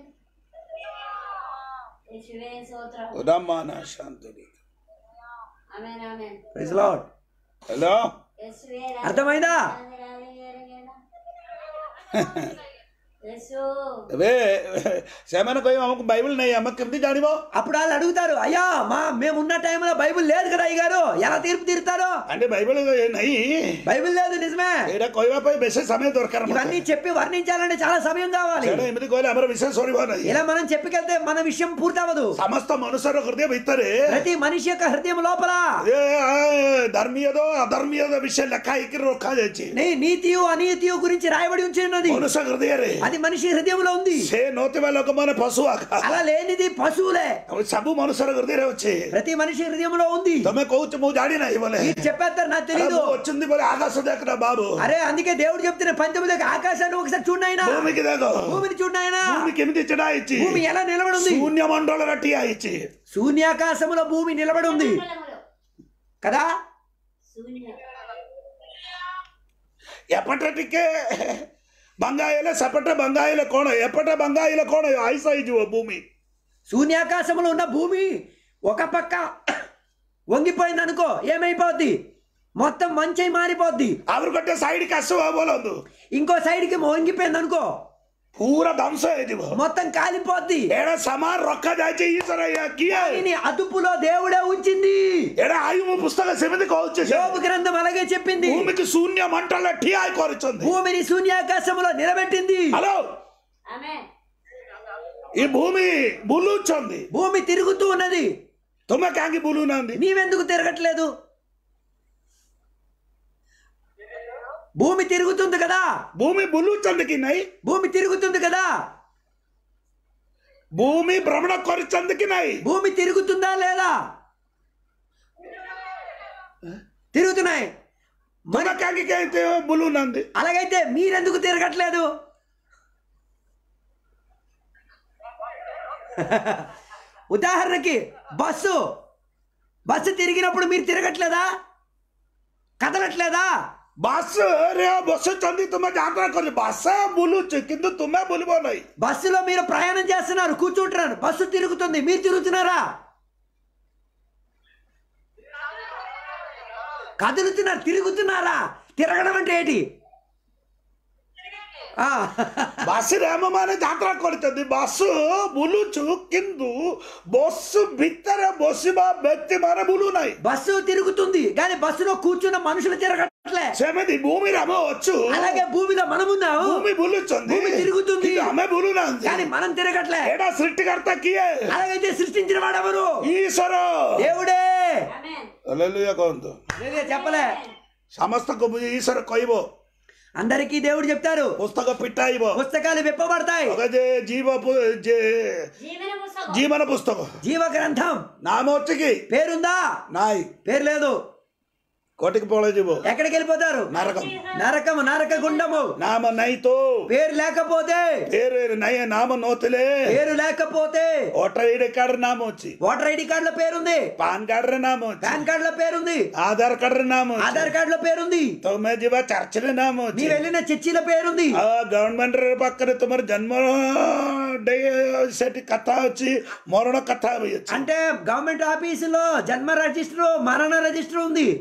యేసువే స్తోత్రం రమాన శాంతిని amen amen praise Lord hello యేసువే అర్థమైందా యేసు ଏବେ ସେମାନେ କହିବେ ଆମକୁ ବାଇବଲ ନାହିଁ ଆମେ କେମିତି ଜାଣିବ అప్పుడు వాళ్ళు అడుగుతారు అయ్యా మా మేము ఉన్న టైంలో బైబిల్ లేదు కదా అయ్య గారు ఎలా తీర్పు తీరుతారు అంటే బైబిల్ ନାହିଁ బైబిల్ లేదు నిజమే ଏଇଟା କହିବା ପାଇଁ ବେଶୀ ସମୟ ଦରକାର ఇవన్నీ ମତେ। చెప్పి వర్ణించాలంటే చాలా సమయం కావాలి ସେଇଟା ଏମିତି କହିଲେ ଆମର ବିଷୟ ସରିବ ନାହିଁ ఇలా మనం చెప్పుకెళ్తే మన విషయం పూర్తవదు ସମସ୍ତ ମନୁଷ୍ୟର ହୃଦୟ ଭିତରେ ప్రతి మనిషి యొక్క హృదయం లోపల ଏ, ଆ, ధର୍ମୀୟଦ ଅଧର୍ମୀୟଦ ବିଷୟ ଲେଖା ହେଇକି ରଖାଯାଇଛି నీ నీతియు అనీతియు గురించి రాయబడి ఉంచి ఉన్నది ମନୁଷ୍ୟ ହୃଦୟରେ అది మనిషి హృదయంలో ఉంది ସେ ନଥିବା ଲୋକମାନେ ପଶୁ ଆକା అలా లేనిది పశువులే ସବୁ ମନୁଷ୍ୟର ହୃଦୟରେ ଅଛି ప్రతి మనిషి హృదయంలో ఉంది ତମେ କହୁଛ ମୁଁ ଜାଣିନାହିଁ ବୋଲେ మీరు చెప్పేస్తారు నాకు ଆରେ తెలీదు ମୁଁ ଅଛନ୍ତି ବୋଲେ ଆକାଶ ଦେଖ బాబు అరే అందుకే దేవుడు చెప్తున్న పంతొమ్మిది ఆకాశాన్ని ఒకసారి చూడనాయన ଭୂମିକି ଦେଖ భూమిని చూడనాయన ଭୂମି କେମିତି ଛିଡା ହେଇଛି భూమి ఎలా నిలబడి ఉంది ଶୂନ୍ୟ ମଣ୍ଡଳରେ ଠିଆ ହେଇଛି శూన్యాకాశములో భూమి నిలబడి ఉంది మండలములో కదా శూన్య ଏପଟେ ଟିକେ ଭଙ୍ଗା ହେଇଲେ ସେପଟେ ଭଙ୍ଗା ହେଇଲେ କଣ ଏପଟେ ଭଙ୍ଗା ହେଇଲେ କଣ ଆଇସ ହେଇଯିବ ଭୂମି శూన్యాకాశంలో ఉన్న భూమి ఒక పక్క వంగిపోయింది అనుకో ఏమైపోద్ది మొత్తం మంచి మారిపోద్ది ଆହୁରି ଗୋଟେ ସାଇଡ୍ ଆସିବ ବୋଲନ୍ତୁ ఇంకో సైడ్కి వంగిపోయింది అనుకో ପୁରା ଧ୍ୱଂସ ହେଇଯିବ మొత్తం కాలిపోద్ది ଏଇଟା ସାମାନ ରଖାଯାଇଛି ଈଶ୍ୱର ଇଏ କିଏ దీని అదుపులో దేవుడే ఉంచింది ଏଇଟା ଆୟୁବ ପୁସ୍ତକ ସେମିତି କହୁଛି ସେ యోబు గ్రంథం అలాగే చెప్పింది ଭୂମିକି ଶୂନ୍ୟ ମଣ୍ଡଳ ଠିଆ ହେଇ କରିଛନ୍ତି భూమిని శూన్యాకాశంలో నిలబెట్టింది ହ୍ୟାଲୋ ఆమేన్ ఈ భూమి ବୁଲୁଛନ୍ତି భూమి తిరుగుతూ ఉన్నది ତୁମେ କାହିଁକି ବୁଲୁନାହାନ୍ତି నీవెందుకు తిరగట్లేదు భూమి తిరుగుతుంది కదా ଭୂମି ବୁଲୁଛନ୍ତି କି ନାଇଁ భూమి తిరుగుతుంది కదా ଭୂମି ଭ୍ରମଣ କରିଛନ୍ତି କି ନାଇଁ భూమి తిరుగుతుందా లేదా తిరుగుతున్నాయి ତୁମେ କାହିଁକି କେମିତି ବୁଲୁନାହାନ୍ତି అలాగైతే మీరెందుకు తిరగట్లేదు ఉదాహరణకి బస్సు బస్సు తిరిగినప్పుడు మీరు తిరగట్లేదా కదలట్లేదా ବସରେ ବସୁଛନ୍ତି ତୁମେ ଯାତ୍ରା କରି ବସ ବୁଲୁଛି କିନ୍ତୁ ତୁମେ ବୁଲିବ ନାହିଁ బస్సులో మీరు ప్రయాణం చేస్తున్నారు కూర్చుంటున్నారు బస్సు తిరుగుతుంది మీరు తిరుగుతున్నారా కదులుతున్నారు తిరుగుతున్నారా తిరగడం అంటే ఏంటి ఆ, ବାସିରେ ଆମମାନେ ଯାତ୍ରା କରିଛନ୍ତି ବସ ବୁଲୁଛୁ କିନ୍ତୁ ବସ ଭିତରେ ବସିବା ବ୍ୟକ୍ତି ମାନେ ବୁଲୁ ନାହିଁ బస్సు తిరుగుతుంది కానీ బస్సులో కూర్చున్న మనుషులు తిరగట్లే ସେମିତି ଭୂମିରେ ଆମେ ଅଛୁ అలాగే భూమిలో మనం ఉన్నాము ଭୂମି ବୁଲୁଛନ୍ତି ଭୂମି తిరుగుతుంది. କିନ୍ତୁ ଆମେ ବୁଲୁନାହାନ୍ତି కానీ మనం తిరగట్లే ଏଇଟା ସୃଷ୍ଟିକର୍ତ୍ତା କିଏ అలాగైతే సృష్టించిన వాడెవరు ଈଶ୍ୱର దేవుడే ఆమేన్ ହଲେଲୁୟା କହନ୍ତୁ లేదే చెప్పలే ସମସ୍ତଙ୍କୁ ବୁଝି ଈଶ୍ୱର କହିବ అందరికీ దేవుడు చెప్తారు ପୁସ୍ତକ ପିଟାଇବ పుస్తకాలు విప్పబడతాయి ఒక ଯେ ଜୀବ ପୁ- ଯେ జీవన పుస్తకం ଜୀବନ ପୁସ୍ତକ జీవ గ్రంథం ନାମ ଅଛି କି పేరుందా ନାଇଁ పేరు లేదు କୋଟିକି ପଳେଇଯିବ ఎక్కడికి వెళ్ళిపోతారు ନରକం నరకము నరక గుండము ନାମ ନାହିଁ ତ పేరు లేకపోతే ଫେର ନାଇଁ ନାମ ନଥିଲେ పేరు లేకపోతే ଭୋଟର ଆଇଡି କାର୍ଡ ନାମ ଅଛି ఓటర్ ఐడి కార్డు లో పేరుంది ପାନ କାର୍ଡରେ ନାମ ଅଛି పాన్ కార్డు లో పేరుంది ଆଧାର କାର୍ଡରେ ନାମ ଅଛି ఆధార్ కార్డు లో పేరుంది ତମେ ଯିବା ଚର୍ଚ୍ଚରେ ନାମ ଅଛି మీరు వెళ్ళిన చర్చిలో పేరుంది ଗଭର୍ଣ୍ଣମେଣ୍ଟ ପାଖରେ ତୁମର ଜନ୍ମ ଡେ ସେଠି କଥା ଅଛି ମରଣ କଥା ବି ଅଛି అంటే గవర్నమెంట్ ఆఫీసులో జన్మ రిజిస్టర్ మరణ రిజిస్టర్ ఉంది అని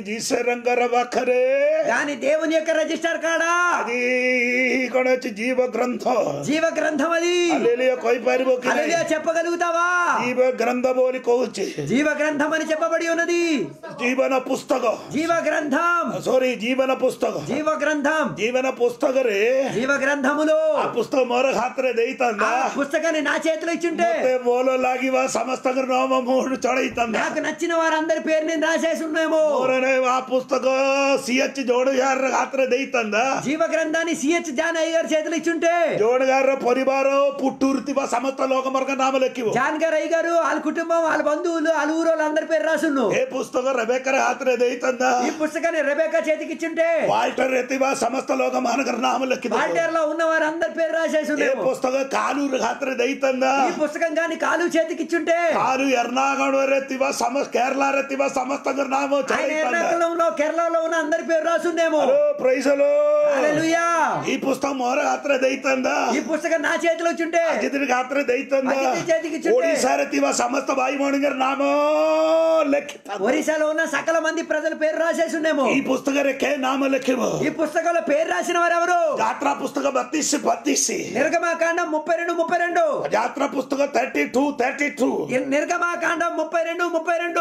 జీసరంగర వఖరే కానీ దేవుని యొక్క రిజిస్టర్ కాడా అది ఇక్కడ వచ్చి జీవ గ్రంథ జీవ గ్రంథం అది అల్లెలియ କହିପାରିବ କି హల్లెలూయా ନାହିଁ? చెప్పగలుగుతావా జీవ గ్రంథ ବୋଲି କହୁଛି జీవ గ్రంథం అని చెప్పబడి ఉన్నది ଜୀବନ ପୁସ୍ତକ జీవ గ్రంథం ସରି ଜୀବନ ପୁସ୍ତକ జీవ గ్రంథం ଜୀବନ పుస్తକରେ జీవ గ్రంథములో ఆ పుస్తକ ମୋର ହାତରେ ఆ ଦେଇଥାନ୍ତା పుస్తకాన్ని నా చేతిలో ఇచ్చుంటే ମତେ ଭଲ ଲାଗିବା ସମସ୍ତଙ୍କର ନାମ ମୁଁ ଚଢେଇଥାନ୍ତା నాకు నచ్చిన వారందరి పేరు నేను రాసేసి ఉన్నాయేమో ମୋର ନାଇଁ ఆ పుస్తକ సిహెచ్ జోడగాರ ହାତରେ ଦେଇଥାନ୍ତା జీవ గ్రంథాన్ని సిహెచ్ జాన్ అయ్య గారి చేతిలో ఇచ్చుంటే జోడగాರ ପରିବାର పుట్టూరు ଥିବା ସମସ୍ତ ଲୋକଙ୍କର నామ ଲେଖିବ జాన్ గారు అయ్య గారు వాళ్ళ కుటుంబం వాళ్ళ బంధువులు వాళ్ళ ఊరు వాళ్ళందరి పేరు రాసును ଏ పుస్తକ ରେବେକାର ହାତରେ ଦେଇଥାନ୍ତା ఈ పుస్తకాన్ని రెబేకా చేతికి ఇచ్చుంటే వాల్టర్ ଥିବା ସମସ୍ତ ଲୋକମାନଙ୍କର నామ ଲେଖିଦେବ వాల్టేర్ లో ఉన్న వారందరి పేరు రాసేసి ఏ ఉండేమో పుస్తక కాలూరు ହାତରେ ଦେଇଥାନ୍ତା ఈ పుస్తకం కానీ కాలు చేతికి ఇచ్చుంటే కాలు ఎర్నాగఢରେ ଥିବା ସମସ୍ତ కేరళରେ ଥିବା ସମସ୍ତଙ୍କର నామ ఆయన చదివిଥାନ୍ତା ఎర్నాకుళంలో కేరళలో ఉన్న అందరి పేరు రాసుండేమో హలో ప్రైజలో హల్లెలూయా ఈ పుస్తకం ମୋର ହାତରେ ଦେଇଥାନ୍ତା ఈ పుస్తకం నా చేతిలో ఇచ్చుంటే ଅଜିତ୍ଙ୍କ ହାତରେ ଦେଇଥାନ୍ତା ଅଜିତ చేతికి ఇచ్చుంటే ଓଡିଶାରେ ଥିବା ସମସ୍ତ ଭାଇ ଭଉଣୀଙ୍କର ନାମ ଲେଖିଥାନ୍ତା ఒరిస్సాలో ఉన్న సకల మంది ప్రజల పేరు రాసేసి ఉండేమో ఈ పుస్తకରେ కే నామ ଲେଖିବ ఈ పుస్తకంలో పేరు రాసిన వారు ఎవరు ଯାତ୍ରା పుస్తକ ବତିଶ ବତିଶ నిర్గమాకాండం ముప్పై రెండు ముప్పై రెండు ଯାତ୍ରା పుస్తକ థర్టీ టూ థర్టీ టూ నిర్గమాకాండం ముప్పై రెండు ముప్పై రెండు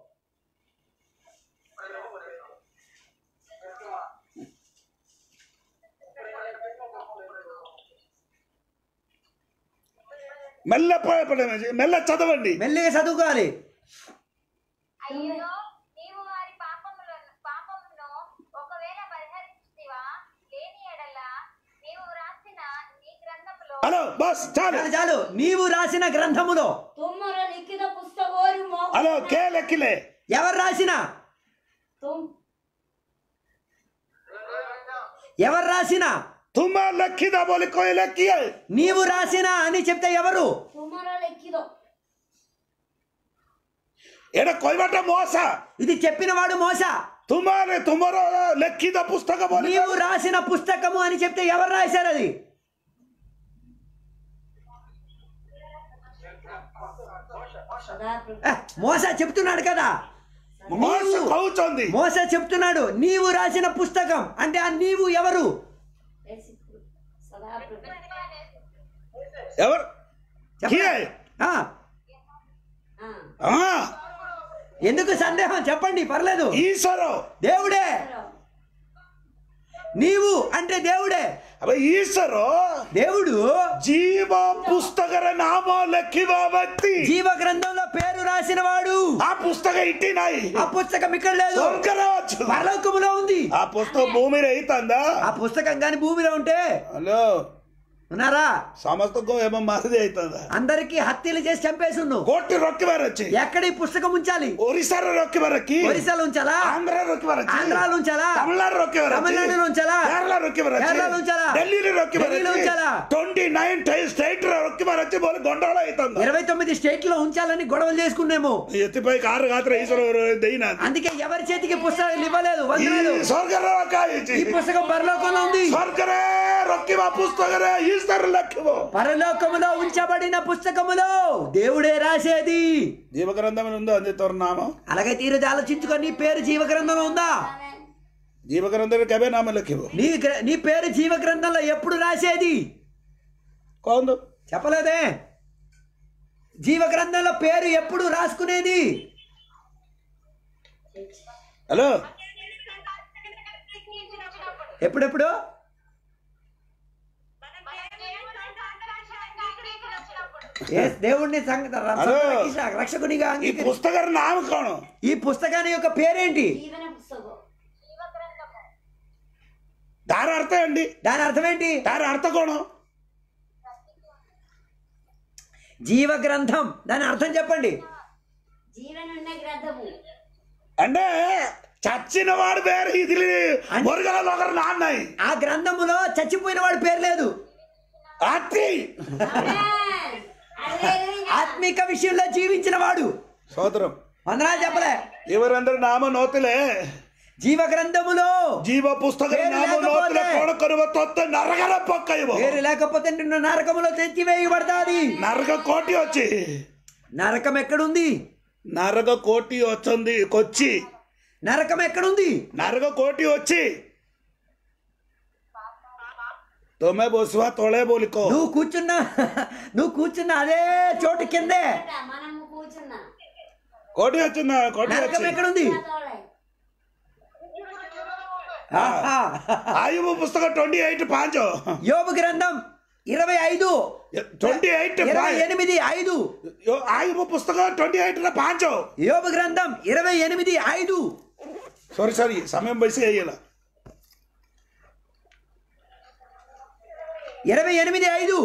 మెల్ల ప- ప- మెల్ల చదవండి మెల్లిగా చదువుకోవాలి అయ్యో నీవు వారి పాపములను పాపమును ఒకవేళ పరిహరిస్తావా లేని ఎడల నీవు వ్రాసిన నీ గ్రంథములో హలో బస్ చాలు చాలు చాలు నీవు రాసిన గ్రంథములో ତୁମର ଲିଖିତ ପୁସ୍ତକରୁ ମୋ హలో కే లెక్కిలే ఎవరు రాసిన ତୁମ ఎవరు రాసిన ତୁମ ଲେଖିଦ ବୋଲି କହିଲେ କିଏ నీవు రాసిన అని చెప్తే ఎవరు ତୁମର ଲିଖିତ ଏଇଟା କହିବାଟା ମଶା ఇది చెప్పిన వాడు మోస ତୁମ ତୁମର ଲେଖିତ పుస్తକ ବୋଲି నీవు రాసిన పుస్తకము అని చెప్తే ఎవరు రాశారు అది ସଦାପ୍ରଭୁ ఏ, మోస చెప్తున్నాడు కదా ମଶା నీవు- କହୁଛନ୍ତି మోస చెప్తున్నాడు నీవు రాసిన పుస్తకం అంటే ఆ నీవు ఎవరు ସଦାପ୍ରଭୁ ఎవరు କିଏ ఆ, ହଁ ହଁ ఎందుకు సందేహం చెప్పండి పర్లేదు ఈశ్వର దేవుడే నీవు అంటే దేవుడే అବେ ఈశ్వର దేవుడు ଜୀବ ପୁସ୍ତକରେ ନାମ ଲେଖିବା ବ୍ୟକ୍ତି జీవ గ్రంథంలో పేరు రాసిన వాడు ఆ పుస్తక ఇట్టి ନାହିଁ ఆ పుస్తకం ఇక్కడ లేదు ସ୍ୱର୍ଗରେ ଅଛି పరలోకములో ఉంది ఆ పుస్తକ భూమిରେ ହେଇଥାନ୍ତା ఆ పుస్తకం కానీ భూమిలో ఉంటే ହ୍ୟାଲୋ ఉన్నారా ସମସ୍ତଙ୍କୁ ଏବଂ ମାରି ଦେଇଥାନ୍ତା అందరికి హత్యలు చేసి చంపేసును କୋଉଠି ରଖିବାର ଅଛି ఎక్కడ ఈ పుస్తకం ఉంచాలి ଓଡିଶାରେ ରଖିବାର କି ఒరిస్సాలో ఉంచాలా ଆନ୍ଧ୍ରରେ ରଖିବାର ଅଛି ఆంధ్రాలో ఉంచాలా ତାମିଲନାଡୁରେ ରଖିବାର ଅଛି తమిళనాడులో ఉంచాలా కేరళ ରଖିବାର ଅଛି కేరళలో ఉంచాలా ఢిଲ୍ଲୀରେ ରଖିବାର ఢిల్లీలో ଅଛି ఉంచాలా ଟ୍ୱେଣ୍ଟି ନାଇନ୍ ଷ୍ଟେଟରେ ରଖିବାର ଅଛି ବୋଲି ଗଣ୍ଡଗୋଳ ହେଇଥାନ୍ତା ఇరవై తొమ్మిది స్టేట్ లో ఉంచాలని గొడవలు చేసుకున్నాము ଏଥିପାଇଁ କାହାର ହାତରେ ఈశ్వର ଦେଇନାହାନ୍ତି అందుకే ఎవరి చేతికి పుస్తకాలు ఇవ్వలేదు ఈ వందనాలు ସ୍ୱର୍ଗରେ ରଖା ହେଇଛି ఈ పుస్తకం పరలోకంలో ఉంది ସ୍ୱର୍ଗରେ ରଖିବା ପୁସ୍ତକରେ ఈశ్వର ଲେଖିବ పరలోకములో ఉంచబడిన పుస్తకములో దేవుడే రాసేది జీవ గ్రంథం ఉందో అంది తోర నామ అలాగైతే ఈరోజు ఆలోచించుకో నీ పేరు జీవ గ్రంథంలో ఉందా జీవ గ్రంథରେ କେବେ ନାମ ଲେଖିବ నీ గ్ర- నీ పేరు జీవ గ్రంథంలో ఎప్పుడు రాసేది କହନ୍ତୁ చెప్పలేదే జీవ గ్రంథంలో పేరు ఎప్పుడు రాసుకునేది హలో ఎప్పుడెప్పుడు ఏ దేవుడిని సంగ- హలో. రక్ష- రక్షకునిగా ఈ అంగీకరి- పుస్తకର ନାମ କଣ ఈ పుస్తకాన్ని యొక్క పేరేంటి జీవన పుస్తకం ତାର ଅର୍ଥ ఏంటి దాని అర్థం ఏంటి ତାର ଅର୍ଥ କଣ జీవ గ్రంథం దాని అర్థం చెప్పండి జీవన ఉన్న గ్రంథము అంటే చచ్చిన వాడు పేరు ఇది మురుగల ఒకరు నాన్నాయి ఆ గ్రంథములో చచ్చిపోయిన వాడి పేరు లేదు అత్తి ఆమేన్. హల్లెలూయా. ఆత్మిక విషయంలో జీవించిన వాడు సోదరం వందనాలు చెప్పలే ಇವರಂದ್ರೆ ನಾಮ ನೋತಿಲೆ జీవ గ్రంథములో ಜೀವ ಪುಸ್ತಕ ಬೇರೆ ನಾಮ ಲೇಖ ನೋತಿಲೆ ಬೋಧೆ. ಕೋಣ ಕರುವ ತೊತ್ತ ನರಗರ ಪಕ್ಕ ಇವ పేరు లేకపోతే నిన్ను నరకములో తెచ్చివేయబడతాది నరక కోటి వచ్చి నరకం ఎక్కడుంది నరక కోటి వచ్చింది కొచ్చి నరకం ఎక్కడుంది నరక కోటి వచ్చి తొమ్మే బోసువా తోళే బోలికో నువ్వు కూర్చున్నా నువ్వు కూర్చున్న అదే చోటు కిందే మనము కూర్చున్నా కోటి వచ్చిందా కోటి నరకం వచ్చి ఎక్కడుంది తోలే ఆహా. ఆయువు పుస్తకం ట్వంటీ ఎయిట్ పాంచో యోబు గ్రంథం ఇరవై ఐదు ట్వంటీ ఎయిట్ ఇరవై ఎనిమిది ఐదు ఆయువు పుస్తకం ట్వంటీ ఎయిట్ పాంచో యోబు గ్రంథం ఇరవై ఎనిమిది ఐదు సారీ సారీ సమయం బయసి అయ్యేలా ఇరవై ఎనిమిది ఐదు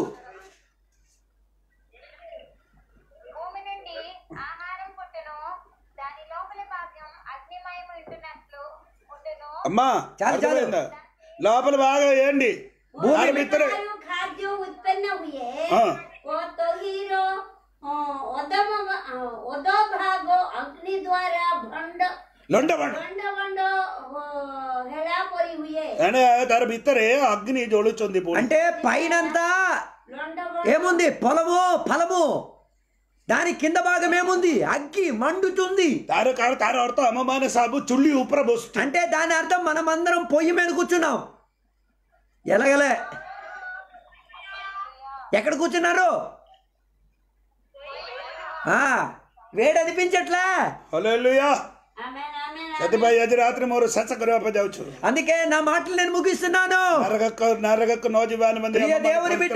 భూమి నుండి ఆహారం పుట్టును దాని లోపలి భాగం అగ్నిమయం ఉంటున్నట్లు ఉండును అమ్మా చాలు, చాలు. అర్థమైందా? లోపల బాగా వేయండి దాని మిత్రే భూమి ଖାଦ୍ୟ ଉତ୍ପନ୍ନ ହୁଏ ହଁ। ଓ ତହିଁର ଅ, ଅଧମ ଅ, ଅଧ ଭାଗ ଅଗ୍ନି ଦ୍ୱାରା ଭଣ୍ଡ లొండ బండ ଭଣ୍ଡ ଭଣ୍ଡ ଅ, ହେଳା ପରି ହୁଏ అంటే దాని మిత్రే అగ్ని జోడుచుంది పూడి అంటే పైనంతా ଲଣ୍ଡ ଭଣ୍ଡ ఏముంది పొలము ఫలము దాని కింద భాగం ఏముంది అగ్గి మండుతుంది ତାର କାରଣ ତାର ଅର୍ଥ ଆମମାନେ ସବୁ ଚୁଲି ଉପରେ ବସୁଛୁ అంటే దాని అర్థం మనమందరం పొయ్యి మీద కూర్చున్నాం ఎలాగలే ఎక్కడ కూర్చున్నారు ఆ, వేడి అనిపించట్లే ହଲେଲୁୟା ଆମେନ୍ ଆମେନ୍ ସେଥିପାଇଁ ଆଜି ରାତିରେ ମୋର ଶେଷ କରିବା ପାଇଁ ଯାଉଛୁ అందుకే నా మాటలు నేను ముగిస్తున్నాను నరకకు నరకకు నో జీవాని మంది ప్రియ దేవుని బిడ్డ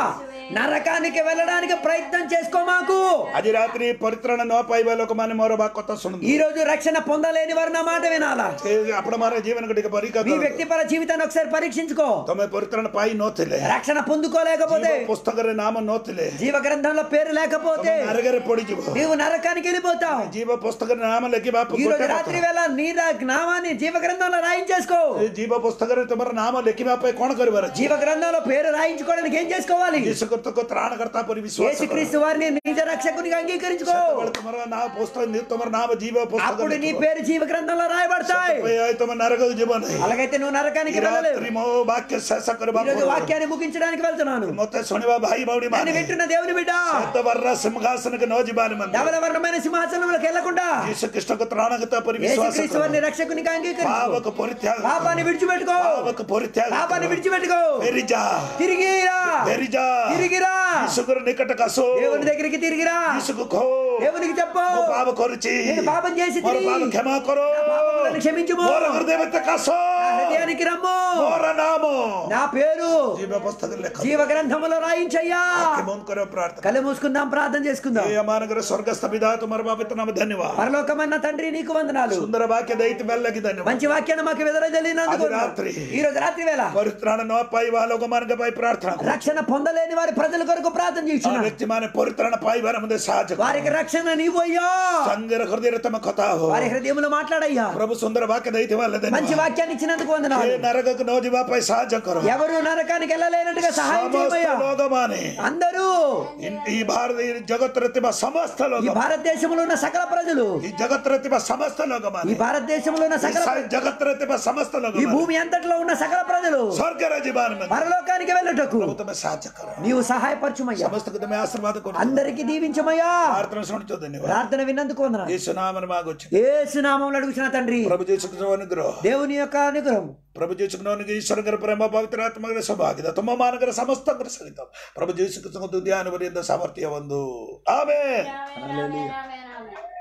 నరకానికి వెళ్ళడానికి ప్రయత్నం చేసుకో మాకు ଆଜି ରାତ୍ରି ପରିତ୍ରାଣ ନ ପାଇବା ଲୋକମାନେ ମୋର ବା କଥା ଶୁଣନ୍ତୁ ఈ రోజు రక్షణ పొందలేని వారు నా మాట వినాలా ସେ ଆପଣମାନେ ଜୀବନକୁ ଟିକେ ପରୀକ୍ଷା మీ କରନ୍ତୁ వ్యక్తిపర జీవితాన్ని ఒకసారి పరీక్షించుకో ତମେ ପରିତ୍ରାଣ ପାଇ ନଥିଲେ రక్షణ పొందుకోలేకపోతే ଜୀବ పుస్తକରେ నాମ ନଥିଲେ జీవ గ్రంథంలో పేరు లేకపోతే ତମେ ନରକରେ ପଡିଯିବ నీవు నరకానికి వెళ్ళిపోతావు ଜୀବ పుస్తକରେ నామ ଲେଖିବା ఈ రోజు ଗୋଟେ రాత్రి କଥା। వేళ నీ దా- నామాన్ని జీవ గ్రంథంలో రాయించేసుకో ଏ ଜୀବ పుస్తକରେ ତମର ନାମ ଲେଖିବା ପାଇଁ କଣ କରିବାର ଅଛି జీవ గ్రంథంలో పేరు రాయించుకోవడానికి ఏం చేసుకోవాలి ଯୀଶୁକୃତକୁ ତ୍ରାଣକର୍ତ୍ତା ପରି ବିଶ୍ୱାସ କର। యేసుక్రీస్తు వారిని నిజ రక్షకునిగా అంగీకరించుకో ସେତେବେଳେ ତମର ନାମ ପୁସ୍ତକ ତମର ନାମ ଜୀବ ପୁସ୍ତକ అప్పుడు నీ ଲେଖିବ। పేరు జీవ గ్రంథంలో రాయబడతాయి ସେଥିପାଇଁ ତମ నరకକୁ ଯିବ ନାହିଁ అలాగైతే నువ్వు నరకానికి ఈ వెళ్ళలేవు ରାତ୍ରି ମୋ ବାକ୍ୟ ଶେଷ କରିବା ఈ రోజు ପୂର୍ବରୁ వాక్యాన్ని ముగించడానికి వెళ్తున్నాను ମତେ ଶୁଣିବା ଭାଇ ଭଉଣୀ నేను ମାନେ వింటున్న దేవుని బిడ్డ ସେତବର୍ର ସିଂହାସନକୁ ନ ଯିବାନି ମାନେ ధవల వర్ణమైన సింహాసనంలోకి వెళ్లకుండా ଯୀଶୁ ଖ୍ରୀଷ୍ଟକୁ ତ୍ରାଣକର୍ତ୍ତା ପରି ବିଶ୍ୱାସ యేసుక్రీస్తు କର వారిని రక్షకునిగా అంగీకరించు ପାପକୁ ପରିତ୍ୟାଗ କର। పాపాన్ని విడిచిపెట్టుకో ପାପକୁ ପରିତ୍ୟାଗ పాపాన్ని କର। విడిచిపెట్టుకో ଫେରିଯା తిరిగిరా ଫେରିଯା తిరిగిరా ଯୀଶୁଙ୍କର ନିକଟକୁ ଆସ దేవుని దగ్గరికి తిరిగిరా ଯୀଶୁକୁ କହ దేవునికి చెప్పు ମୁଁ ପାପ କରୁଛି నేను పాపం చేసి ମୋର తిరిగి ପାପ କ୍ଷମା କର పాపములను క్షమించుము ମୋର ହୃଦୟକୁ ଆସ నా హృదయానికి రమ్ము ମୋର ନାମ నా పేరు ଜୀବ ପୁସ୍ତକରେ ଲେଖ జీవ గ్రంథములో రాయించయ్యా ବନ୍ଦ କରିବା ପ୍ରାର୍ଥନା కళ్ళు మూసుకుందాం ప్రార్థన చేసుకుందాం ఏ అమానగర స్వర్గస్థ పితా తుమర బాబిత నామ ధన్యవాద పరలోకమన్న తండ్రి నీకు వందనాలు సుందర వాక్య దైత బెల్లకి ధన్యవాద మంచి వాక్యాన్ని మాకు వెదరజల్లినందుకు అది రాత్రి. ఈ రోజు రాత్రి వేళ పరిత్రాణ ନ ପାଇବା ଲୋକମାନଙ୍କପାଇଁ ପ୍ରାର୍ଥନା କରୁ। రక్షణ పొందలేని వారి ప్రజల కొరకు ప్రార్థన ఆ చేస్తున్నా వ్యక్తిମାନେ ପରିତ୍ରାଣ ପାଇବାରେ ମଧ୍ୟ ସାହାଯ୍ୟ କର। వారికి రక్షణ నీవు అయ్యా ସାଙ୍ଗରେ ହୃଦୟରେ ତମ କଥା ହୋ వారి హృదయంలో మాట్లాడయ్యా ପ୍ରଭୁ ସୁନ୍ଦର వాక్య ଦେଇଥିବା ହେଲେ మంచి ଧନ୍ୟବାଦ వాక్యాన్ని ఇచ్చినందుకు ଏ వందనాలు ନରକକୁ ନ ଯିବା ପାଇଁ ସାହାଯ୍ୟ କର ఎవరు నరకానికి వెళ్ళలేనట్టుగా సహాయం ସମସ୍ତ చేయమయ్యా ଲୋକମାନେ అందరూ ఈ భారత ఈ జగత్తుରେ ଥିବା ସମସ୍ତ ఈ ଲୋକ భారతదేశంలో ఉన్న సకల ప్రజలు ఈ జగత్తుରେ ଥିବା ସମସ୍ତ ఈ ଲୋକମାନେ భారతదేశంలో ఉన్న ఈ సకల స- జగత్తుରେ ଥିବା ସମସ୍ତ ఈ ଲୋକମାନେ భూమి అంతట్లో ఉన్న సకల ప్రజలు ସ୍ୱର୍ଗରେ ଯିବା ନିମନ୍ତେ పరలోకానికి వెళ్ళటకు ପ୍ରଭୁ ତମେ ସାହାଯ୍ୟ କର నీవు సహాయపరచుమయ్యా ସମସ୍ତଙ୍କୁ ତମେ ଆଶୀର୍ବାଦ କର అందరికి దీవించమయ్యా ప్రార్థన ଶୁଣୁଛ ଧନ୍ୟବାଦ ప్రార్థన విన్నందుకు వందనాలు ఈ సునామని మాకొచ్చు ఏసు నామంలో అడుగుతున్న తండ్రి ప్రభు జీసుకు అనుగ్రହ దేవుని యొక్క అనుగ్రహం ప్రభు జీసుకునోనికి ఈశ్వరంగర ప్రేమ ಪವಿತ್ರಾತ್ಮಗಳ ಸೌಭಾಗ್ಯದ ತುಂಬ ಮಾನಕರ ಸಮಸ್ತಂಗರ ಸಹಿತ ಪ್ರಭು ಜೀಸುಕ್ರಿಸ್ತನ ದುದ್ಯಾನುವರಿಯಿಂದ ಸಾಮರ್ಥ್ಯ ಒಂದು ಆಮೇಲೆ Amen, amen, amen, amen.